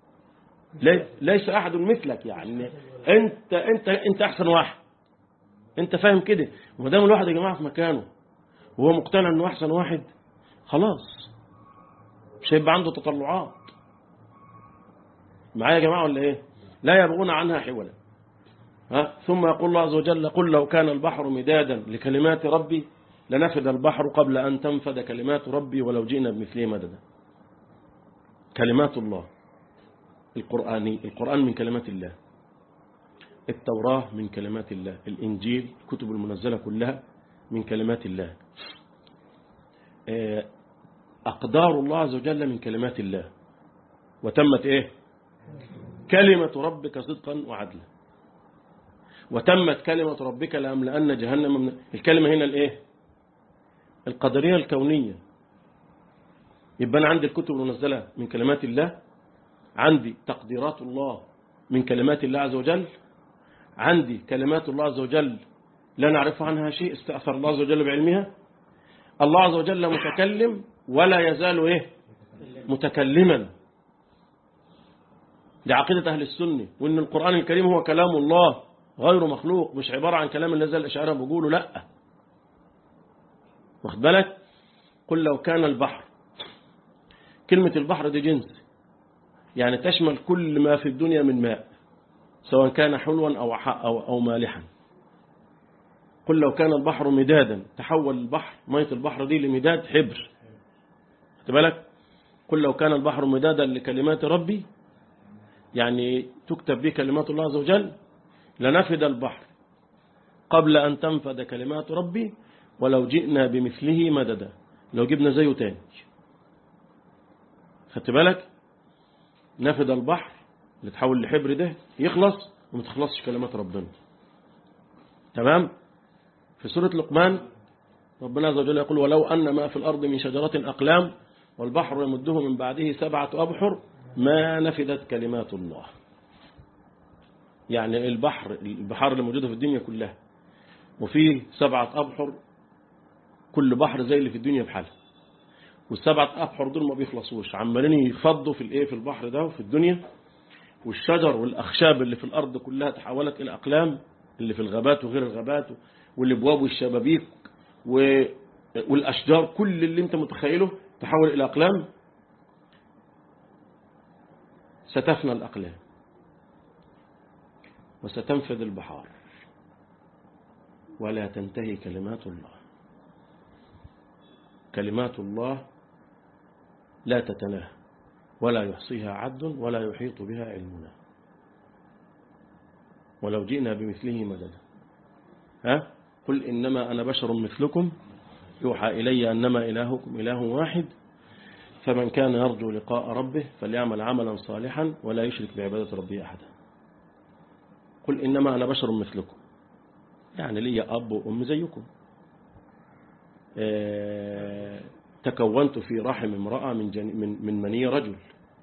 لي- ليس أحد مثلك يعني أنت أنت أنت أحسن واحد انت فاهم كده وما دام الواحد يا جماعه في مكانه وهو مقتنع انه احسن واحد خلاص مش هيبقى عنده تطلعات معايا يا جماعه ولا ايه لا يبغون عنها حولا ها ثم يقول الله عز وجل قل لو كان البحر مدادا لكلمات ربي لنفد البحر قبل أن تنفد كلمات ربي ولو جئنا بمثله مددا كلمات الله القرآني القرآن من كلمات الله التوراة من كلمات الله الإنجيل الكتب المنزلة كلها من كلمات الله أقدار الله عز وجل من كلمات الله وتمت إيه كلمة ربك صدقا وعدلا وتمت كلمة ربك لأملأن جهنم من الكلمة هنا الإيه القدرية الكونية يبقى أنا عندي الكتب المنزلة من كلمات الله عندي تقديرات الله من كلمات الله عز وجل عندي كلمات الله عز وجل لا نعرف عنها شيء استأثر الله عز وجل بعلمها الله عز وجل متكلم ولا يزال إيه متكلما دي عقيدة أهل السنة وإن القرآن الكريم هو كلام الله غير مخلوق مش عبارة عن كلام اللي زي الإشعار بيقولوا لا واخد بالك قل لو كان البحر كلمة البحر دي جنس يعني تشمل كل ما في الدنيا من ماء سواء كان حلوا أو, أو, أو مالحا قل لو كان البحر مدادا تحول البحر مية البحر دي لمداد حبر خد بالك قل لو كان البحر مدادا لكلمات ربي يعني تكتب به كلمات الله عز وجل لنفد البحر قبل أن تنفد كلمات ربي ولو جئنا بمثله مددا لو جبنا زيه تاني خدت بالك نفد البحر اللي تحول لحبر ده يخلص وما تخلصش كلمات ربنا تمام في سورة لقمان ربنا عز وجل يقول ولو أن ما في الأرض من شجرة أقلام والبحر يمده من بعده سبعة أبحر ما نفدت كلمات الله يعني البحر البحار اللي موجودة في الدنيا كلها وفيه سبعة أبحر كل بحر زي اللي في الدنيا بحالها والسبعة أبحر دول ما بيخلصوش عمالين يفضوا في الايه في البحر ده وفي الدنيا والشجر والأخشاب اللي في الأرض كلها تحولت إلى أقلام اللي في الغابات وغير الغابات والابواب والشبابيك والأشجار كل اللي انت متخيله تحول إلى أقلام ستفنى الأقلام وستنفذ البحار ولا تنتهي كلمات الله كلمات الله لا تتناهى ولا يحصيها عد ولا يحيط بها علمنا ولو جئنا بمثله مددا ها قل إنما أنا بشر مثلكم يوحى إلي أنما إلهكم إله واحد فمن كان يرجو لقاء ربه فليعمل عملا صالحا ولا يشرك بعبادة ربه أحدا قل إنما أنا بشر مثلكم يعني لي أب وأم زيكم اه تكونت في رحم امرأة من, جن من, من مني رجل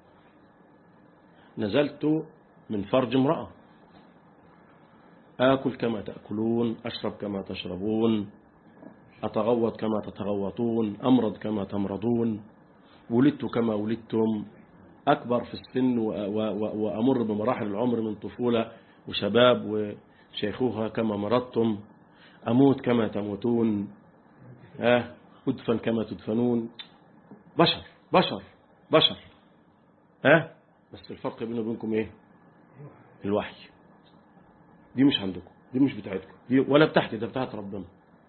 نزلت من فرج امرأة آكل كما تأكلون أشرب كما تشربون أتغوط كما تتغوطون أمرض كما تمرضون ولدت كما ولدتم أكبر في السن وأمر بمراحل العمر من طفولة وشباب وشيخوخة كما مرضتم أموت كما تموتون ها أدفن كما تدفنون بشر بشر بشر ها بس الفرق بينه وبينكم ايه الوحي دي مش عندكم دي مش بتاعتكم دي ولا بتاعتي ده بتاعت ربنا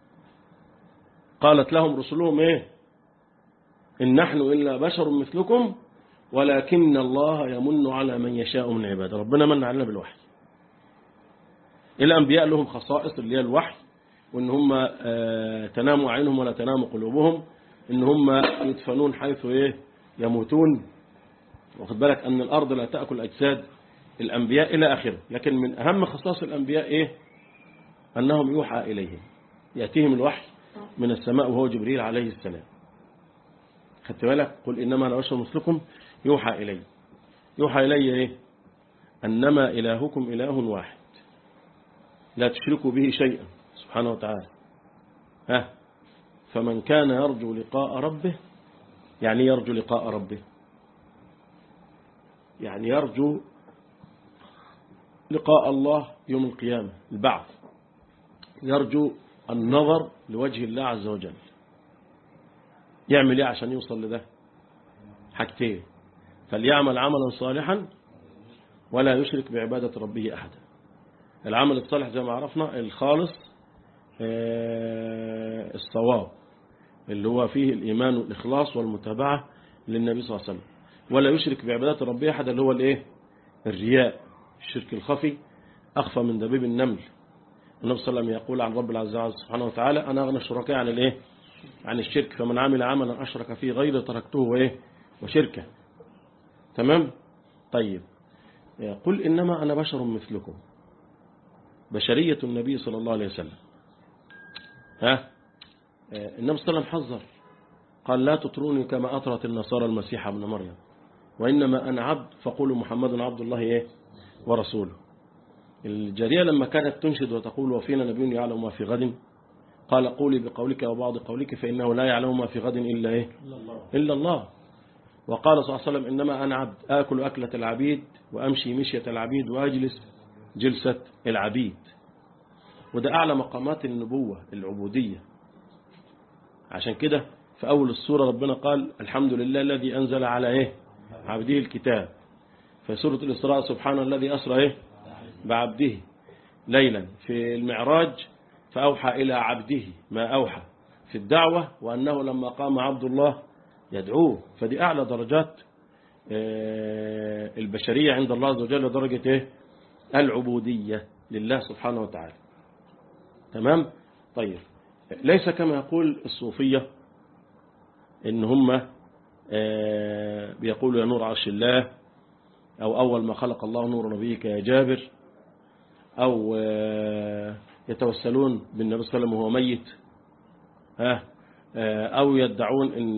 قالت لهم رسلهم ايه إن نحن إلا بشر مثلكم ولكن الله يمن على من يشاء من عباده ربنا من علينا بالوحي الأنبياء لهم خصائص اللي هي الوحي وإن هم تنام عينهم ولا تنام قلوبهم إن هم يدفنون حيث إيه يموتون واخد بالك أن الأرض لا تأكل أجساد الأنبياء إلى آخره لكن من أهم خصائص الأنبياء إيه أنهم يوحى إليهم يأتيهم الوحي من السماء وهو جبريل عليه السلام خدت بالك قل إنما أنا بشر مثلكم يوحى إلي يوحى إلي إيه أنما إلهكم إله واحد لا تشركوا به شيئا سبحانه وتعالى ها فمن كان يرجو لقاء ربه يعني يرجو لقاء ربه يعني يرجو لقاء الله يوم القيامة البعث يرجو النظر لوجه الله عز وجل يعمل ايه عشان يوصل لده حاجتين فليعمل عملا صالحا ولا يشرك بعبادة ربه أحدا العمل الصالح زي ما عرفنا الخالص آه، الصواب اللي هو فيه الإيمان والإخلاص والمتابعة للنبي صلى الله عليه وسلم ولا يشرك بعبادة ربه أحدا اللي هو الإيه الرياء الشرك الخفي أخفى من دبيب النمل النبي صلى الله عليه وسلم يقول عن رب العزة سبحانه وتعالى أنا أغنى الشركاء عن الإيه عن الشرك فمن عمل عملا أشرك فيه غير تركته وإيه وشركه تمام طيب قل إنما أنا بشر مثلكم بشرية النبي صلى الله عليه وسلم ها النبي صلى الله عليه وسلم حذر قال لا تطروني كما أطرت النصارى المسيح ابن مريم وإنما أنا عبد فقولوا محمد عبد الله إيه ورسوله الجارية لما كانت تنشد وتقول وفينا نبي يعلم ما في غد قال قولي بقولك وبعض قولك فإنه لا يعلم ما في غد إلا إيه إلا الله وقال صلى الله عليه وسلم إنما أنا عبد آكل أكلة العبيد وأمشي مشية العبيد وأجلس جلسة العبيد وده أعلى مقامات النبوة العبودية عشان كده في أول السورة ربنا قال الحمد لله الذي أنزل على إيه عبده الكتاب في سورة الإسراء سبحان الذي أسرى إيه بعبده ليلا في المعراج فأوحى إلى عبده ما أوحى في الدعوة وأنه لما قام عبد الله يدعوه فدي أعلى درجات البشرية عند الله عز وجل درجة إيه؟ العبودية لله سبحانه وتعالى تمام طيب ليس كما يقول الصوفية إن هم بيقولوا يا نور عرش الله أو أول ما خلق الله نور نبيك يا جابر أو يتوسلون بالنبي صلى الله عليه وسلم وهو ميت ها أو يدعون أن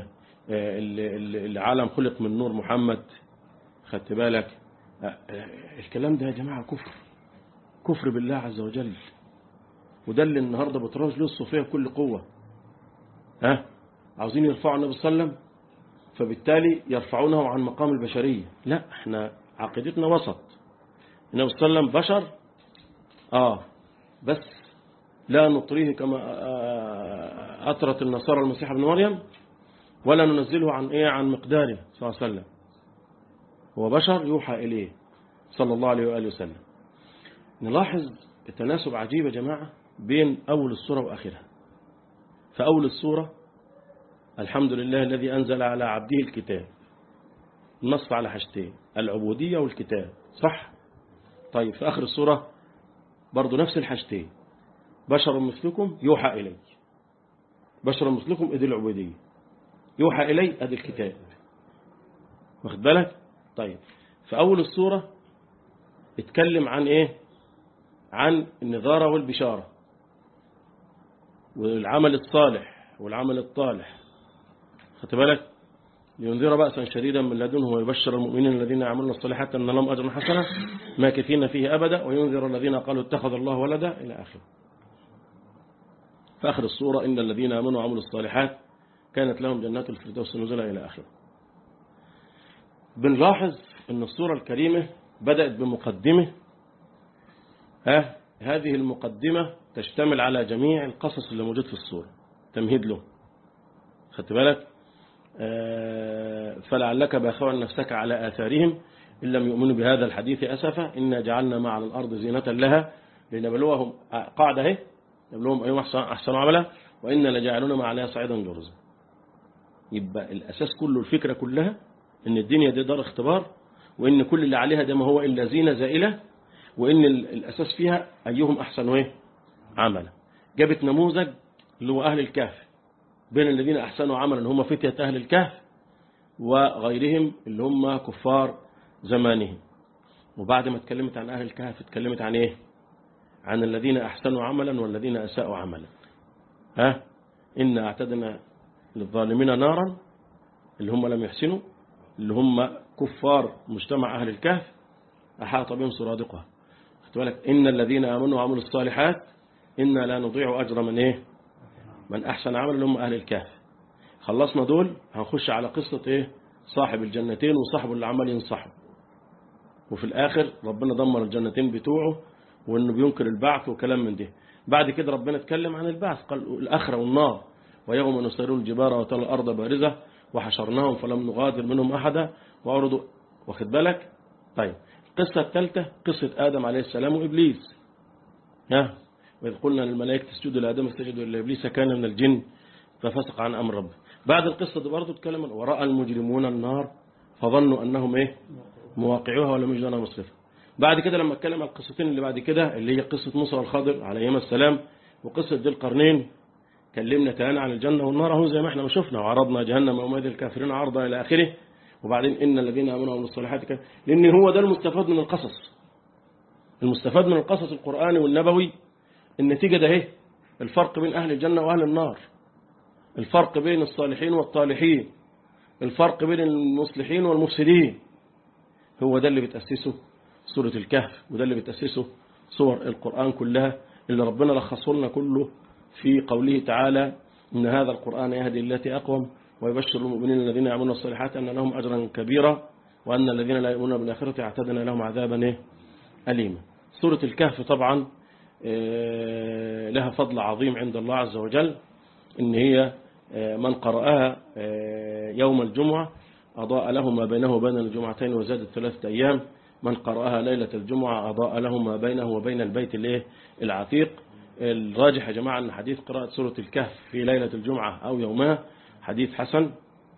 العالم خلق من نور محمد خدت بالك الكلام ده يا جماعة كفر كفر بالله عز وجل وده اللي النهاردة بتروج له الصوفية بكل قوة ها عاوزين يرفعوا النبي صلى الله عليه وسلم فبالتالي يرفعونه عن مقام البشرية لا احنا عقيدتنا وسط النبي صلى الله عليه وسلم بشر اه بس لا نطريه كما أطرت النصارى المسيح ابن مريم ولا ننزله عن إيه عن مقداره صلى الله عليه وسلم هو بشر يوحى إليه صلى الله عليه وآله وسلم نلاحظ التناسب عجيب يا جماعة بين أول السورة وآخرها فأول السورة الحمد لله الذي أنزل على عبده الكتاب النص على حاجتين العبودية والكتاب صح طيب في آخر السورة برضو نفس الحاجتين بشر مثلكم يوحى إلي بشر مثلكم إذ العبودية يوحى إلي أدي الكتاب واخد بالك طيب في أول السورة اتكلم عن إيه عن النظارة والبشارة والعمل الصالح والعمل الطالح خدت بالك لينذر بأسا شديدا من لدنه ويبشر المؤمنين الذين يعملون الصالحات أن لهم أجرا حسنا ماكثين فيه أبدا وينذر الذين قالوا اتخذ الله ولدا إلى آخره في آخر الصورة إن الذين آمنوا وعملوا الصالحات كانت لهم جنات الفردوس نزلا إلى آخره بنلاحظ أن الصورة الكريمة بدأت بمقدمة ها هذه المقدمة تشتمل على جميع القصص اللي موجود في الصورة تمهيد له خدت بالك فلعلك باخع نفسك على آثارهم إن لم يؤمنوا بهذا الحديث أسفا إنا جعلنا ما على الأرض زينة لها لنبلوهم قاعدة اهي نبلوهم أيهم أحسن عملا وإنا لجعلنا ما عليها صعيدا جرزا يبقى الأساس كله الفكرة كلها إن الدنيا دي دار اختبار وإن كل اللي عليها ده ما هو إلا زينة زائلة وإن الأساس فيها أيهم أحسن ايه عملا جابت نموذج اللي هو أهل الكهف بين الذين أحسنوا عملا هم فتية أهل الكهف وغيرهم اللي هم كفار زمانهم وبعد ما اتكلمت عن أهل الكهف اتكلمت عن إيه عن الذين أحسنوا عملا والذين أساءوا عملا ها إن أعتدنا للظالمين نارا اللي هم لم يحسنوا اللي هم كفار مجتمع أهل الكهف أحاط بهم سرادقها بالك إن الذين آمنوا وعملوا الصالحات إنا لا نضيع أجر من إيه من أحسن عمل اللي هم أهل الكهف خلصنا دول هنخش على قصة إيه صاحب الجنتين وصاحبه اللي عمال ينصحه وفي الآخر ربنا دمر الجنتين بتوعه وإنه بينكر البعث وكلام من ده بعد كده ربنا اتكلم عن البعث قال الآخرة والنار ويوم نسير الجبال وترى الأرض بارزة وحشرناهم فلم نغادر منهم أحدا وعرضوا واخد بالك طيب القصة الثالثة قصة آدم عليه السلام وإبليس ها وإذ قلنا للملائكة اسجدوا لآدم استجدوا إلا إبليس كان من الجن ففسق عن أمر ربه بعد القصة دي برضه اتكلم عن ورأى المجرمون النار فظنوا أنهم إيه مواقعوها ولم يجدوا لها مصرفا بعد كده لما اتكلم عن القصتين اللي بعد كده اللي هي قصة موسى والخضر عليهما السلام وقصة ذي القرنين كلمنا تاني عن الجنة والنار اهو زي ما احنا ما شفنا وعرضنا جهنم يومئذ الكافرين عرضا إلى آخره وبعدين إن الذين آمنوا وعملوا الصالحات كان لأن هو ده المستفاد من القصص المستفاد من القصص القرآني والنبوي النتيجة ده اهي الفرق بين أهل الجنة وأهل النار الفرق بين الصالحين والطالحين الفرق بين المصلحين والمفسدين هو ده اللي بتأسسه سورة الكهف وده اللي بتأسسه سور القرآن كلها اللي ربنا لخصه لنا كله في قوله تعالى إن هذا القرآن يهدي التي أقوم ويبشر المؤمنين الذين يعملون الصالحات أن لهم أجرا كبيرا وأن الذين لا يؤمنون بالآخرة اعتدنا لهم عذابا إيه؟ أليما سورة الكهف طبعا آه، لها فضل عظيم عند الله عز وجل إن هي آه، من قرأها آه، يوم الجمعة أضاء له ما بينه وبين الجمعتين وزادت ثلاثة أيام من قرأها ليلة الجمعة أضاء له ما بينه وبين البيت الايه العتيق الراجح يا جماعة أن حديث قراءة سورة الكهف في ليلة الجمعة أو يومها حديث حسن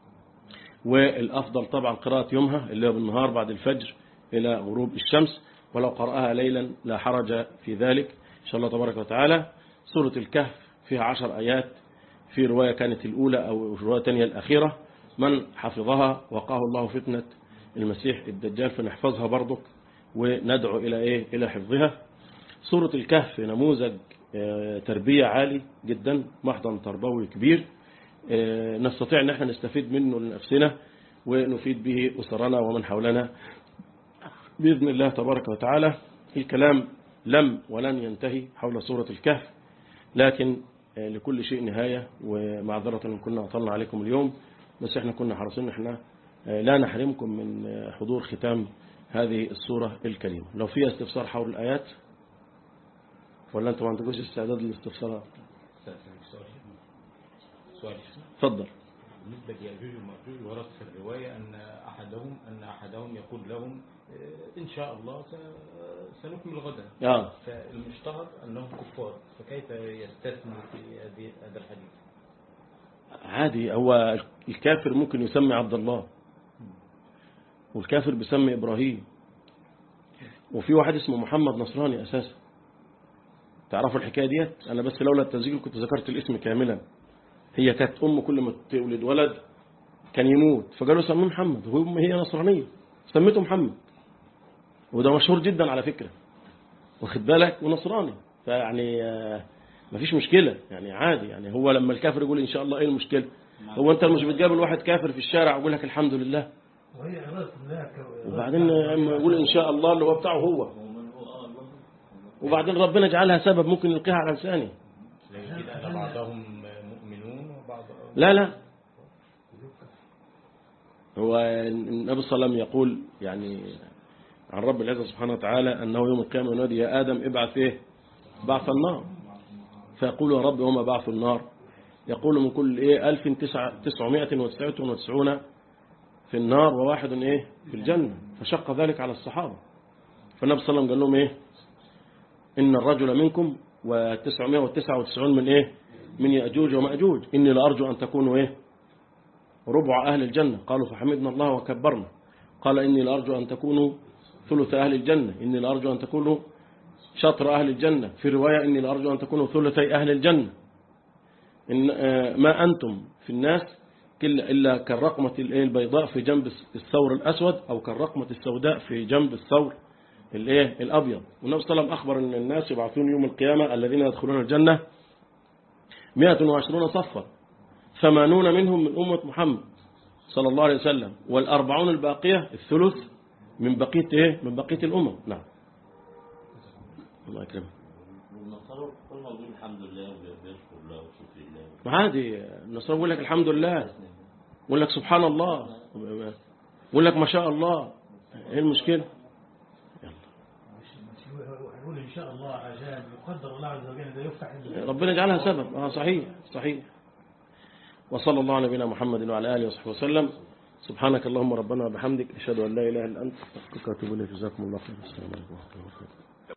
والأفضل طبعا قراءة يومها اللي هو بالنهار بعد الفجر إلى غروب الشمس ولو قرأها ليلا لا حرج في ذلك إن شاء الله تبارك وتعالى سورة الكهف فيها عشر آيات في رواية كانت الأولى أو رواية تانية الأخيرة من حفظها وقاه الله فتنة المسيح الدجال فنحفظها برضك وندعو إلى إيه إلى حفظها سورة الكهف نموذج آه، تربية عالي جدا محضن تربوي كبير آه، نستطيع أن احنا نستفيد منه لنفسنا ونفيد به أسرنا ومن حولنا بإذن الله تبارك وتعالى الكلام لم ولن ينتهي حول سورة الكهف لكن آه، لكل شيء نهاية ومعذرة إن كنا أطلنا عليكم اليوم بس احنا كنا حريصين احنا آه، لا نحرمكم من آه، حضور ختام هذه السورة الكريمة لو في استفسار حول الآيات ولا انتم ما عندكوش استعداد للاستفسارات سؤال سؤال اتفضل بالنسبة ليأجوج ومأجوج ورد في الرواية أن أحدهم أن أحدهم يقول لهم آه، إن شاء الله س- سنكمل غدا اه فالمشتهر أنهم كفار فكيف يستثنوا في هذه هذا الحديث عادي هو الكافر ممكن يسمي عبد الله والكافر بيسمي إبراهيم وفي واحد اسمه محمد نصراني أساسا تعرفوا الحكاية ديت أنا بس لولا التسجيل كنت ذكرت الاسم كاملا هي كانت أم كل ما تولد ولد كان يموت فقالوا سموه محمد وهو أم هي نصرانية سميته محمد وده مشهور جدا على فكرة واخد بالك ونصراني فيعني آه، مفيش مشكلة يعني عادي يعني هو لما الكافر يقول إن شاء الله إيه المشكلة هو أنت مش بتقابل واحد كافر في الشارع ويقول لك الحمد لله وهي إرادة الله ك- وبعدين لما يقول إن شاء الله اللي هو بتاعه هو وبعدين ربنا جعلها سبب ممكن يلقيها على لسانه لكن أن بعضهم مؤمنون وبعض لا لا هو النبي صلى الله عليه وسلم يقول يعني عن رب العزة سبحانه وتعالى أنه يوم القيامة ينادي يا آدم ابعث إيه بعث النار فيقول يا رب وما بعث النار يقول من كل إيه ألف تسعمائة وتسعة وتسعون في النار وواحد إيه في الجنة فشق ذلك على الصحابة فالنبي صلى الله عليه وسلم قال لهم إيه إن الرجل منكم وتسعمائة وتسعة وتسعون من إيه من يأجوج ومأجوج إني لأرجو أن تكونوا إيه ربع أهل الجنة قالوا فحمدنا الله وكبرنا قال إني لأرجو أن تكونوا ثلث أهل الجنة إني لأرجو أن تكونوا شطر أهل الجنة في رواية إني لأرجو أن تكونوا ثلثي أهل الجنة إن آه، ما أنتم في الناس كل- إلا كالرقمة الإيه البيضاء في جنب الثور الأسود أو كالرقمة السوداء في جنب الثور الإيه الأبيض والنبي صلى الله عليه وسلم أخبر أن الناس يبعثون يوم القيامة الذين يدخلون الجنة 120 صفا ثمانون منهم من أمة محمد صلى الله عليه وسلم والأربعون الباقية الثلث من بقية إيه من بقية الأمم نعم الله يكرمك والنصارى كل ما بيقول الحمد لله وبيشكر الله وشكر الله ما عادي النصارى يقول لك الحمد لله يقول لك سبحان الله يقول لك ما شاء الله ايه المشكلة مش- مش هو- هو هيقول إن شاء الله عشان يقدر الله عز وجل ده يفتح ال- ربنا يجعلها سبب اه صحيح صحيح وصلى الله على نبينا محمد وعلى اله وصحبه وسلم سبحانك اللهم ربنا وبحمدك اشهد ان لا اله الا انت استغفرك واتوب اليك جزاكم الله خير السلام عليكم ورحمه الله وبركاته